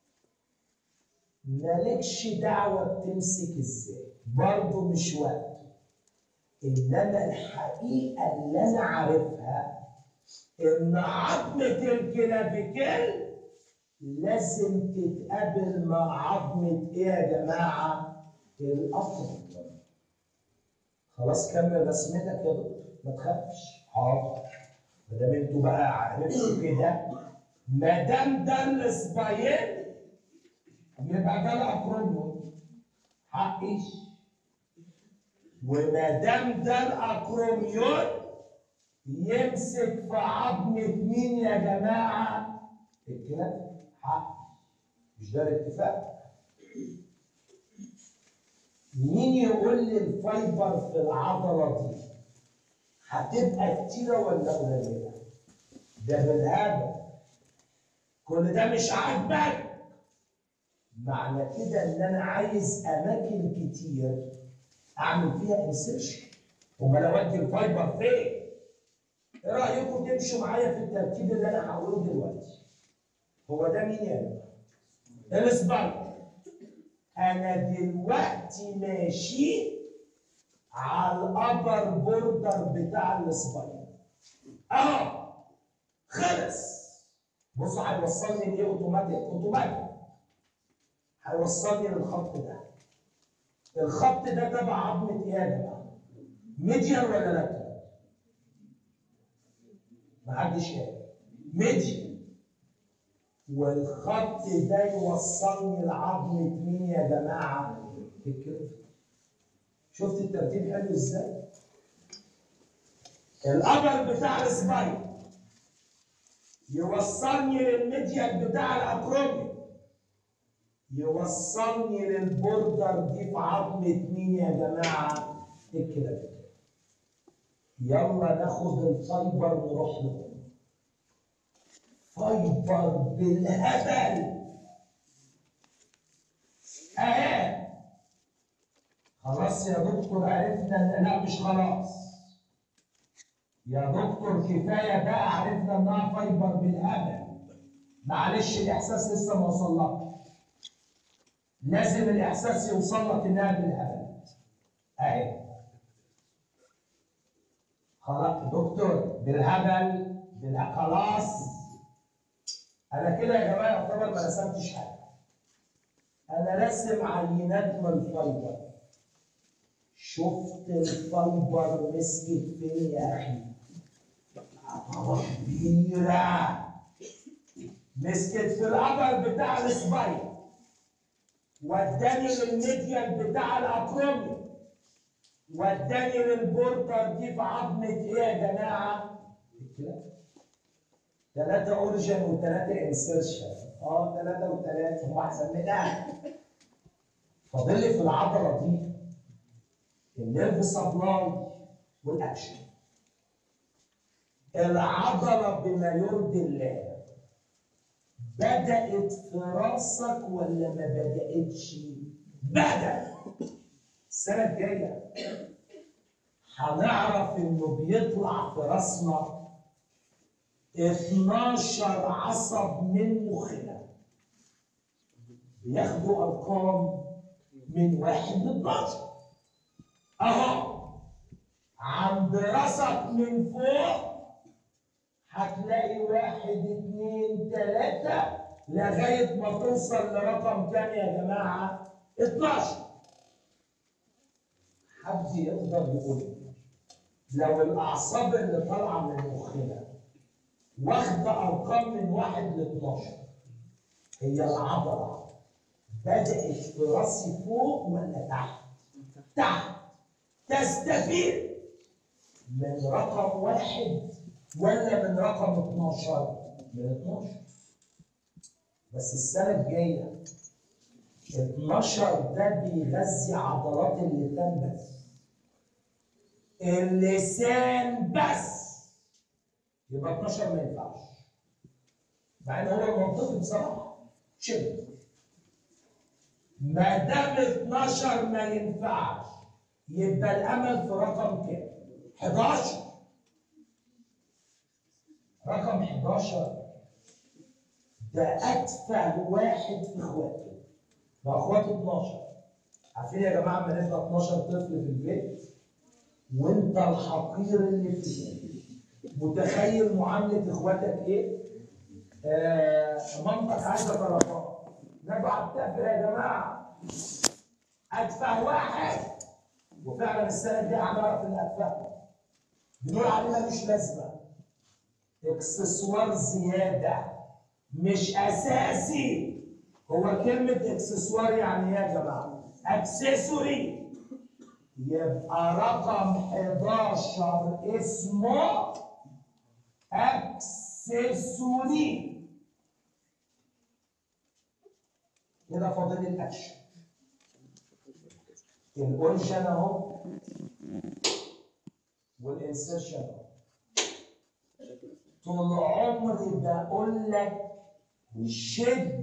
مالكش دعوة بتمسك ازاي برضه مش وقت انما الحقيقة اللي انا عارفها ان عظمة الكلافيكل لازم تتقابل مع عظمة ايه يا جماعة؟ الأفرد خلاص كمل رسمتك يا دكتور ما تخافش حاضر ما دام انتوا بقى عرفتوا كده ما دام ده السباين يبقى ده الاكروميون حقيش وما دام ده الاكروميون يمسك في عظمة مين يا جماعة؟ الكلاب حق مش ده الاتفاق مين يقول لي الفايبر في العضلة دي هتبقى كتيرة ولا قليلة؟ ده بالهبل كل ده مش عاجبك معنى كده ان انا عايز اماكن كتير اعمل فيها انسيرشن امال اودي الفايبر فين؟ ايه رايكم تمشوا معايا في الترتيب اللي انا هقوله دلوقتي؟ هو ده مين يا جماعه؟ السبايك انا دلوقتي ماشي على الابر بوردر بتاع السبايك اهو خلص بصوا هيوصلني لايه اوتوماتيك اوتوماتيك هيوصلني للخط ده الخط ده تبع عظمه ايه يا جماعه؟ ميديان ولا لا؟ محدش قال ميديان والخط ده يوصلني لعظمه مين يا جماعه؟ الكتف شفت الترتيب حلو ازاي؟ القمر بتاع السبايك يوصلني للميديان بتاع الاكرومي يوصلني للبوردر دي في عظمة مين يا جماعة؟ الكلاب يلا ناخد الفايبر نروح له فايبر بالهبل اهي خلاص يا دكتور عرفنا ان لا مش خلاص يا دكتور كفايه بقى عرفنا انها فايبر بالهبل معلش الاحساس لسه ما وصلكش لازم الاحساس يوصل لك انها بالهبل اهي خلاص دكتور بالهبل بالهبل خلاص انا كده يا جماعه يعتبر ما رسمتش حاجه انا راسم عينات من الفايبر شفت الفايبر مسكت فين يا اخي عضلة كبيرة مسكت في القبر بتاع السبايك وداني للميديان بتاع الاكرومي وداني للبورتر دي في عظمة ايه يا جماعة؟ ثلاثة اوريجن وثلاثة انسيرشن اه ثلاثة وثلاثة هم احسن من ده فاضل لي في العضلة دي النيرف سبلاي والاكشن العضلة بما يرضي الله بدأت في راسك ولا ما بدأتش؟ بدأ السنة الجاية هنعرف إنه بيطلع في راسنا 12 عصب من مخنا بياخدوا أرقام من واحد ل 12 أهو عند راسك من فوق هتلاقي واحد اتنين تلاتة لغاية ما توصل لرقم كام يا جماعة؟ 12 حد يقدر يقول لي لو الأعصاب اللي طالعة من مخنا واخدة أرقام من واحد ل 12 هي العضلة بدأت في راسي فوق ولا تحت؟ تحت تستفيد من رقم واحد ولا من رقم 12 من 12 بس السنه الجايه 12 ده بيغذي عضلات اللسان بس اللسان بس يبقى 12 ما ينفعش مع ان هو المنطقي بصراحه شبه ما دام 12 ما ينفعش يبقى الامل في رقم كام 11 رقم 11 ده اتفه واحد في اخواته ده اخواته 12 عارفين يا جماعه لما نبقى 12 طفل في البيت وانت الحقير اللي فيه متخيل معامله اخواتك ايه؟ آه مامتك عايزه طلبات نبعت تافه يا جماعه اتفه واحد وفعلا السنه دي هنعرف الاتفه بنقول علينا مش لازمه اكسسوار زياده مش اساسي هو كلمه اكسسوار يعني ايه يا جماعه اكسسوري يبقى رقم 11 اسمه اكسسوري كده فاضل الاكشن الاورجن اهو والانسرشن اهو طول عمري بقول لك شد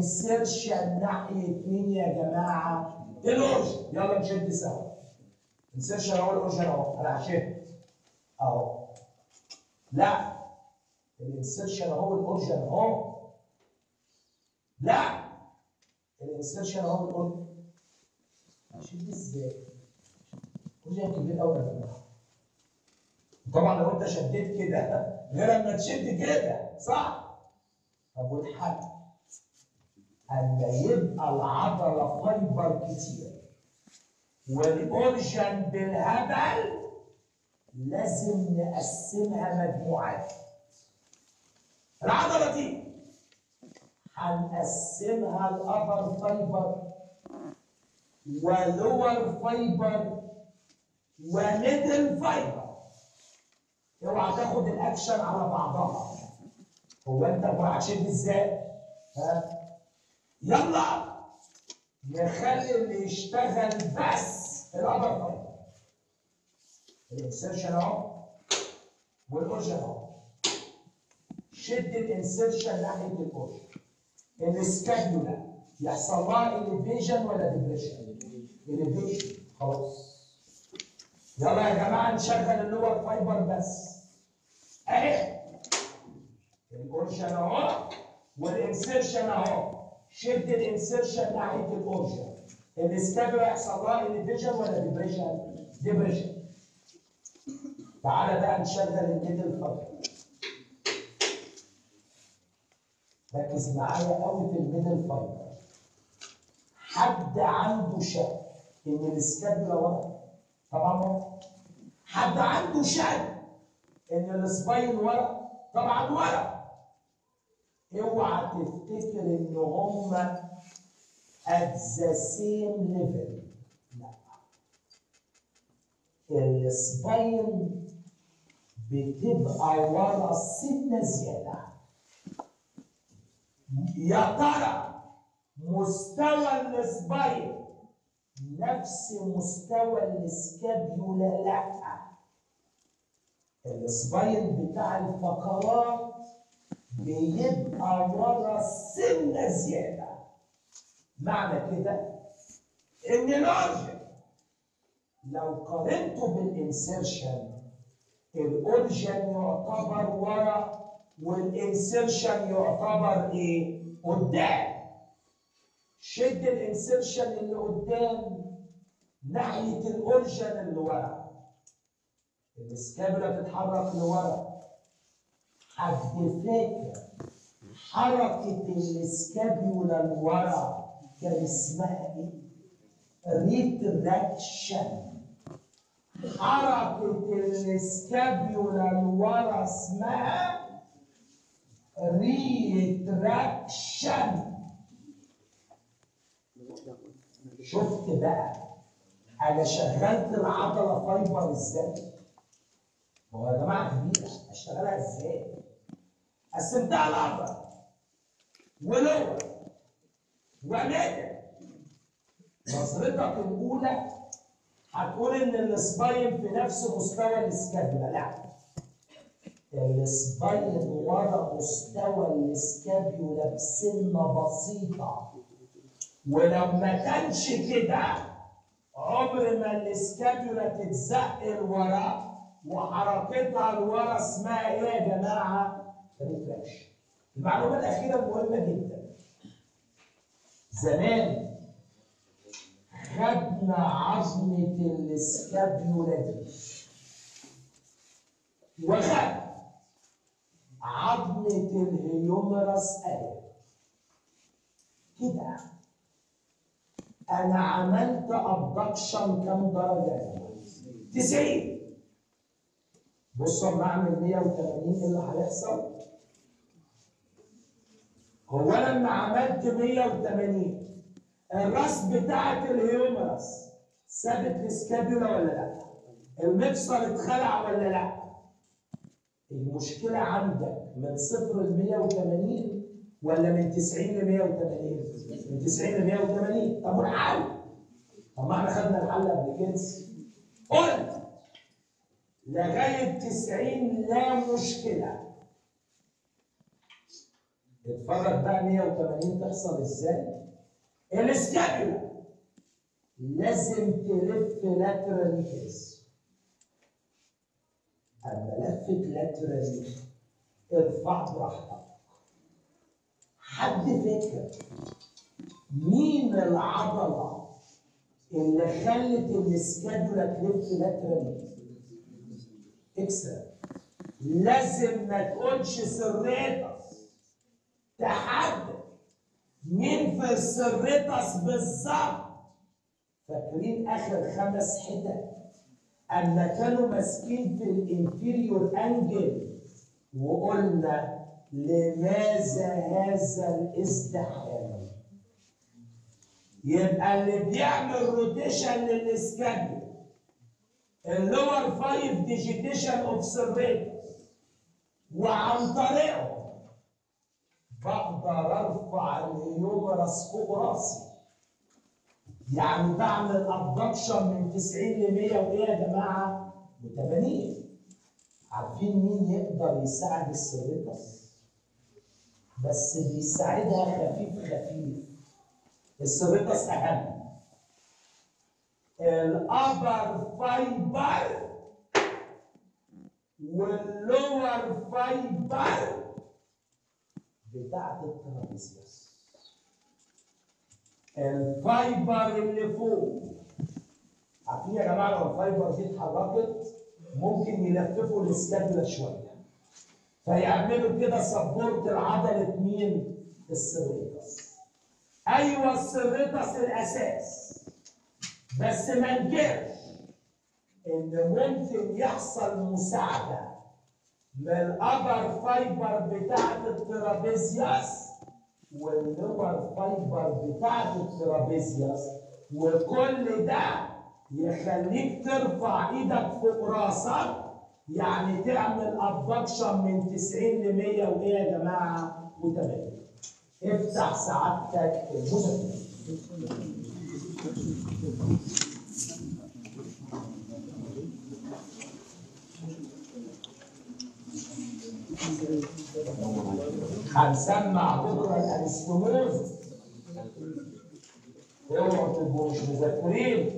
الانسرشن ناحيه مين يا جماعه؟ الاورجن يلا نشد سوا انسرشن اهو الاورجن اهو انا هشد اهو لا الانسرشن اهو الاورجن اهو لا الانسرشن اهو الاورجن هشد ازاي؟ اورجن كبير قوي يا جماعه طبعا لو انت شديت كده غير لما تشد كده صح؟ طب والحل؟ اما يبقى العضله فايبر كتير والاورجن بالهبل لازم نقسمها مجموعات العضله دي هنقسمها لابر فايبر ولور فايبر وميدل فايبر اوعى تاخد الاكشن على بعضها هو انت هتشد ازاي؟ ها؟ يلا نخلي اللي يشتغل بس الابر فايبر الانسرشن اهو والاورجن اهو شد الانسرشن ناحيه الاورجن السكابيولا يحصل لها اليفيجن ولا ديبريشن؟ اليفيجن خلاص يلا يا جماعه نشغل اللور فايبر بس اهي الاورجن اهو والانسرشن اهو شد الانسرشن ناحيه الاورجن السكابيولا يحصل لها اليفيجن ولا ديبريشن؟ ديبريشن تعالى بقى نشغل الميدل فايبر ركز معايا قوي في الميدل فايبر حد عنده شك ان السكابيولا ورا طبعا ورا حد عنده شك ان السباين ورا طبعا ورا اوعى تفتكر ان هما at the same level لا السباين بتبقى ورا سنه زياده يا ترى مستوى السباين نفس مستوى السكابيولا لا السباين بتاع الفقرات بيبقى ورا سنه زياده معنى كده ان الاورجن لو قارنته بالانسرشن الاورجن يعتبر ورا والانسرشن يعتبر ايه؟ قدام. شد الانسرشن اللي قدام ناحيه الاورجن اللي ورا. السكابولا تتحرك لورا. حد فاكر حركه السكابيولا لورا كان اسمها ايه؟ ريتراكشن. حركه السكابيولا لورا اسمها ريتراكشن شفت بقى انا شغلت العضله فايبر ازاي هو يا جماعه كبيره اشتغلها ازاي قسمتها العضله ولور وميدل نظرتك الاولى هتقول ان السباين في نفس مستوى السكابولا لا السباين ورا مستوى السكابيولا بسنه بسيطه ولو ما كانش كده عمر ما السكابيولا تتزق لورا وحركتها لورا اسمها ايه يا جماعه؟ ريفرش المعلومه الاخيره مهمه جدا زمان خدنا عظمه السكابيولا دي وخدنا عظمة الهيومرس اهي كده انا عملت ابدكشن كام درجة 90 بص اما اعمل 180 ايه اللي هيحصل؟ هو لما عملت 180 الراس بتاعت الهيومرس سابت السكابيولا ولا لا؟ المفصل اتخلع ولا لا؟ المشكلة عندك من صفر ل 180 ولا من 90 ل 180 من 90 ل 180 طب والحل طب ما احنا خدنا الحل قبل كده قلت لغايه 90 لا مشكله اتفرج بقى 180 تحصل ازاي الاسكابيولا لازم تلف لاترالي كده اما لفت لاترالي ارفع براحتك حد فاكر مين العضله اللي خلت السكادولا تلف لاترالي اكسر لازم ما تقولش سريتس تحدد مين في السريتس بالظبط فاكرين اخر خمس حتت اما كانوا ماسكين في الانفيريور انجل وقلنا لماذا هذا الازدحام يبقى اللي بيعمل روتيشن للسكادول اللور فايف ديجيتيشن اوف سيرفيتس وعن طريقه بقدر ارفع الهيومرس فوق راسي يعني بعمل ابدكشن من 90 ل 100 وايه يا جماعه؟ و80 عارفين مين يقدر يساعد السيرفيتس؟ بس بيساعدها خفيف خفيف السيرفيتس اهم الابر فايبر واللور فايبر بتاعت الترابيزيوس الفايبر اللي فوق عارفين يا جماعه لو الفايبر دي اتحركت ممكن يلففوا السكابولا شويه فيعملوا كده سبورت لعضله مين؟ السيريتس ايوه السيريتس الاساس بس ما نكرش ان ممكن يحصل مساعده من الابر فايبر بتاعت الترابيزيوس واللور فايبر بتاعت الترابيزيوس وكل ده يخليك ترفع ايدك فوق راسك يعني تعمل ابدكشن من 90 ل 100 وايه يا جماعه و80 افتح سعادتك المذكره هنسمع بكره الانستموز اوعوا تبقوا مش مذاكرين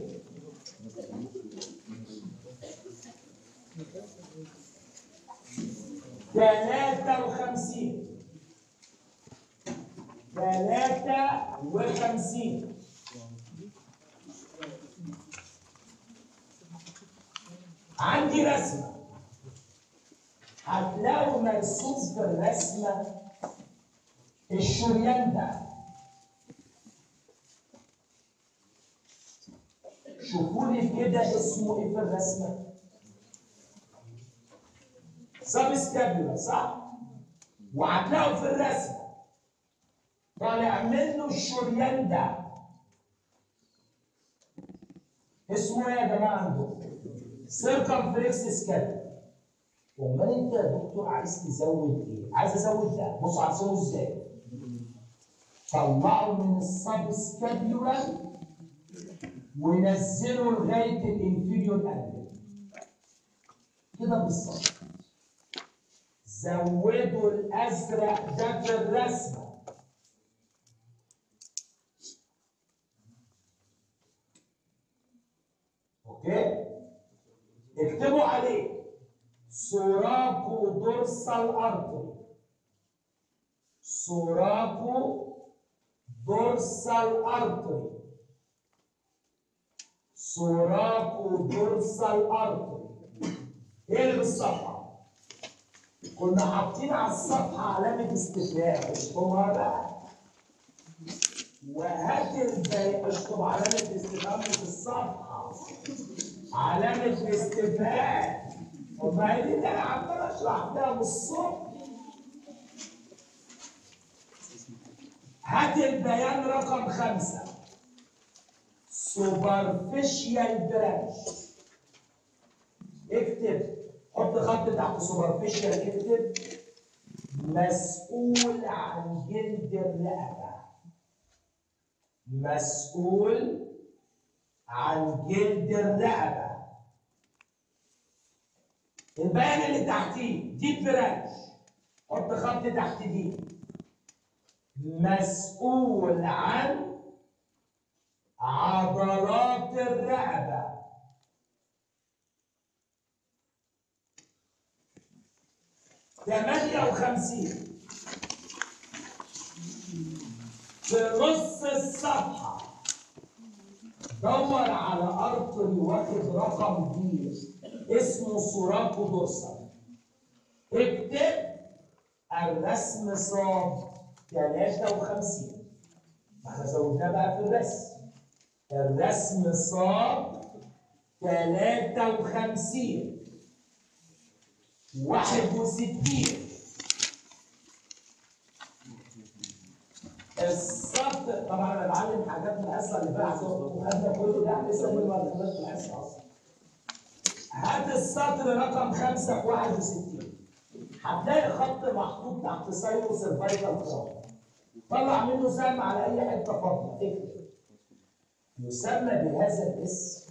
ثلاثة وخمسين ثلاثة وخمسين عندي رسمة هتلاقوا مرسوم في الرسمة الشريان ده شوفوا لي كده اسمه ايه في الرسمة سب سكابولا صح؟ وهتلاقوا في الرسمة طالع منه الشريان ده اسمه ايه يا جماعة عندكم؟ سيركمفلكس سكابولا امال انت يا دكتور عايز تزود ايه؟ عايز ازود ده بص هرسمه ازاي؟ طلعه من السب سكابيولار ونزله لغايه الانفيريور انجل كده بالظبط زودوا الازرق ده في الرسمه اوكي اكتبوا عليه سوراكو دورسال ارتري سوراكو دورسال ارتري سوراكو دورسال ارتري ايه اللي بالصفحه كنا حاطين على الصفحه علامه استفهام اشطبها بقى وهات الباقي اشطب علامه استفهام في الصفحه علامه استفهام طب ما هي دي اللي انا عمال اشرح فيها من الصبح هات البيان رقم خمسة سوبرفيشيال برانش اكتب حط خط تحت سوبرفيشيال اكتب مسؤول عن جلد الرقبة مسؤول عن جلد الرقبة البيان اللي تحتيه دي برانش حط خط تحت دي مسؤول عن عضلات الرقبة ثمانية وخمسين في نص الصفحة دور على أرتري واخد رقم كبير اسمه سوراكو دورسال اكتب الرسم صاد 53 ما احنا زودناه بقى في الرسم الرسم صاد 53 61 السطر طبعا انا بعلم حاجات من الحصه اللي فاتت وخدنا كل ده لسه كل ما دخلت الحصه اصلا هات السطر رقم 5 في 61 هتلاقي خط محطوط تحت سايرو سيرفايكال كرام طلع منه سهم على اي حته فاضيه اكتب يسمى بهذا الاسم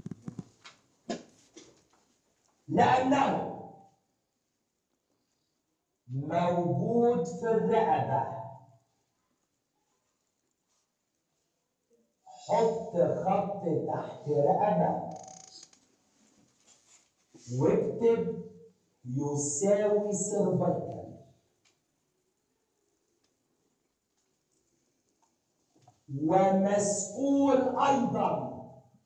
لانه موجود في الرقبه حط خط تحت رقبه واكتب يساوي سيرفايكال ومسؤول ايضا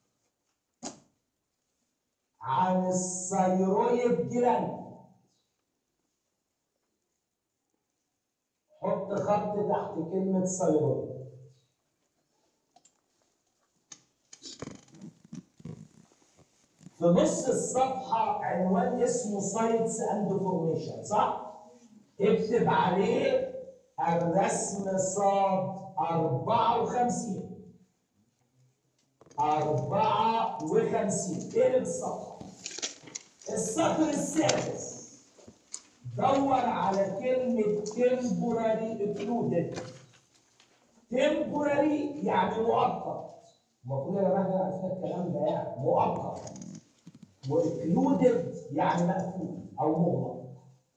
عن الثيرويد جلاند حط خط تحت كلمة ثيرويد في نص الصفحة عنوان اسمه سايتس اند فورميشن صح؟ اكتب عليه الرسم صاد 54 54 اقلب الصفحة السطر السادس دور على كلمة temporary included temporary يعني مؤقت المفروض يا جماعة احنا عرفنا الكلام ده يعني مؤقت وإكلودد يعني مقفول أو مغلق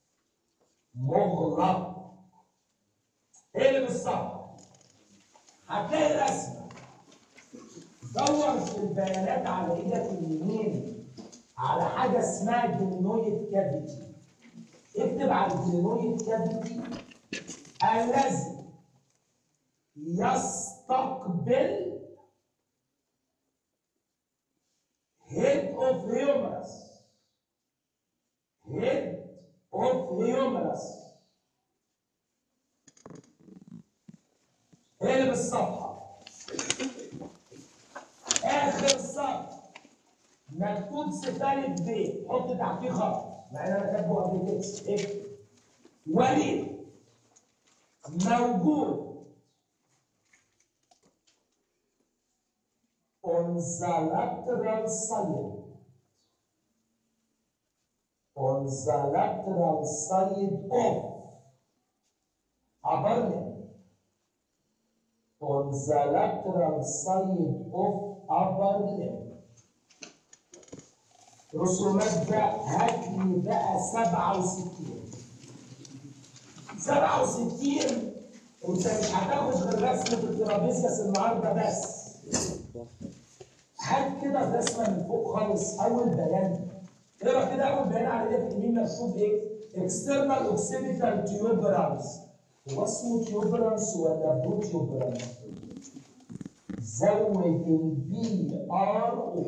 مغلق اقلب الصفحة هتلاقي رسمة دور في البيانات على ايدك اليمين على حاجة اسمها جلنويد كافيتي اكتب على الجلنويد كافيتي الذي يستقبل head of humerus head of humerus اقلب الصفحة آخر سطر مكتوب سفالة ب حط تحتيه خط مع ان انا كاتبه قبل كده اكتب وليد موجود on the lateral side on the lateral side of upper limb on the lateral side of upper limb رسومات بقى هات لي بقى 67 67 انت مش هتاخد غير رسمه الترابيزيوس النهارده بس هات كده رسمه من فوق خالص اول بيان اقرا كده اول بيان على ايدك اليمين مكتوب ايه؟ اكسترنال اوكسيبيتال تيوبرانس هو اسمه تيوبرانس ولا برو تيوبرانس؟ زود البي ار او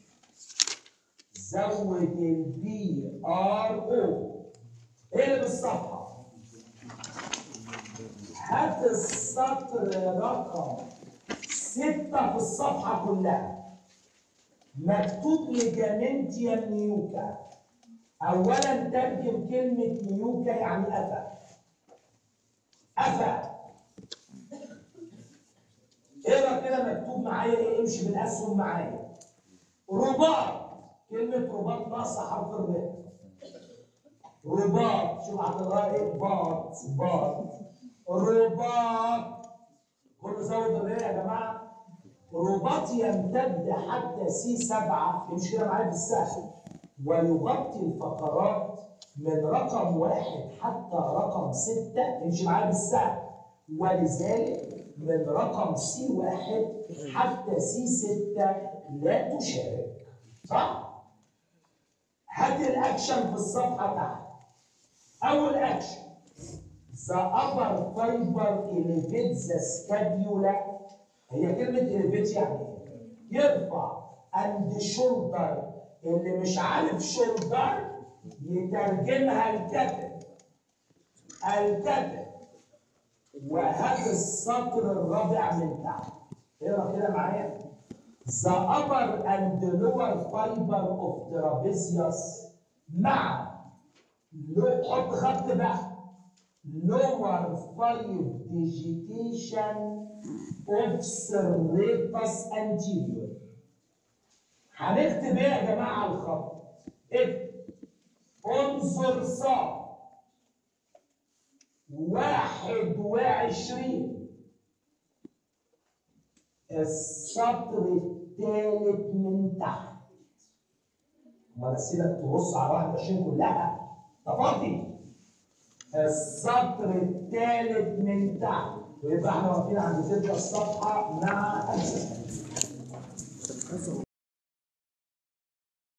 زود البي ار او اقلب الصفحه هات السطر رقم ستة في الصفحة كلها مكتوب لجامنتيا نيوكا أولا ترجم كلمة نيوكا يعني أفا أفا اقرا كده مكتوب معايا ايه امشي بالاسهم معايا رباط كلمة رباط ناقصة حرف الر رباط شوف هتقراها ايه باط باط رباط كله زود الر يا جماعة رباط يمتد حتى سي سبعة يمشي كده معايا في السهل ويغطي الفقرات من رقم واحد حتى رقم ستة يمشي معايا بالسهل ولذلك من رقم سي واحد حتى سي ستة لا تشارك صح؟ هات الاكشن في الصفحة تحت أول أكشن The upper fiber elevates the scapula هي كلمة elevate يعني إيه؟ يرفع and shoulder اللي مش عارف shoulder يترجمها الكتف الكتف وهذا السطر الرابع من تحت اقرا كده معايا The upper and lower fiber of trapezius مع لو حط خط بقى lower five digitation of serratus anterior هنكتب ايه يا جماعه على الخط؟ اكتب انظر صاد واحد وعشرين السطر الثالث من تحت ما اسيبك تبص على 21 كلها تفاضي السطر الثالث من تحت ويبقى احنا واقفين عند تلك الصفحه مع السلامه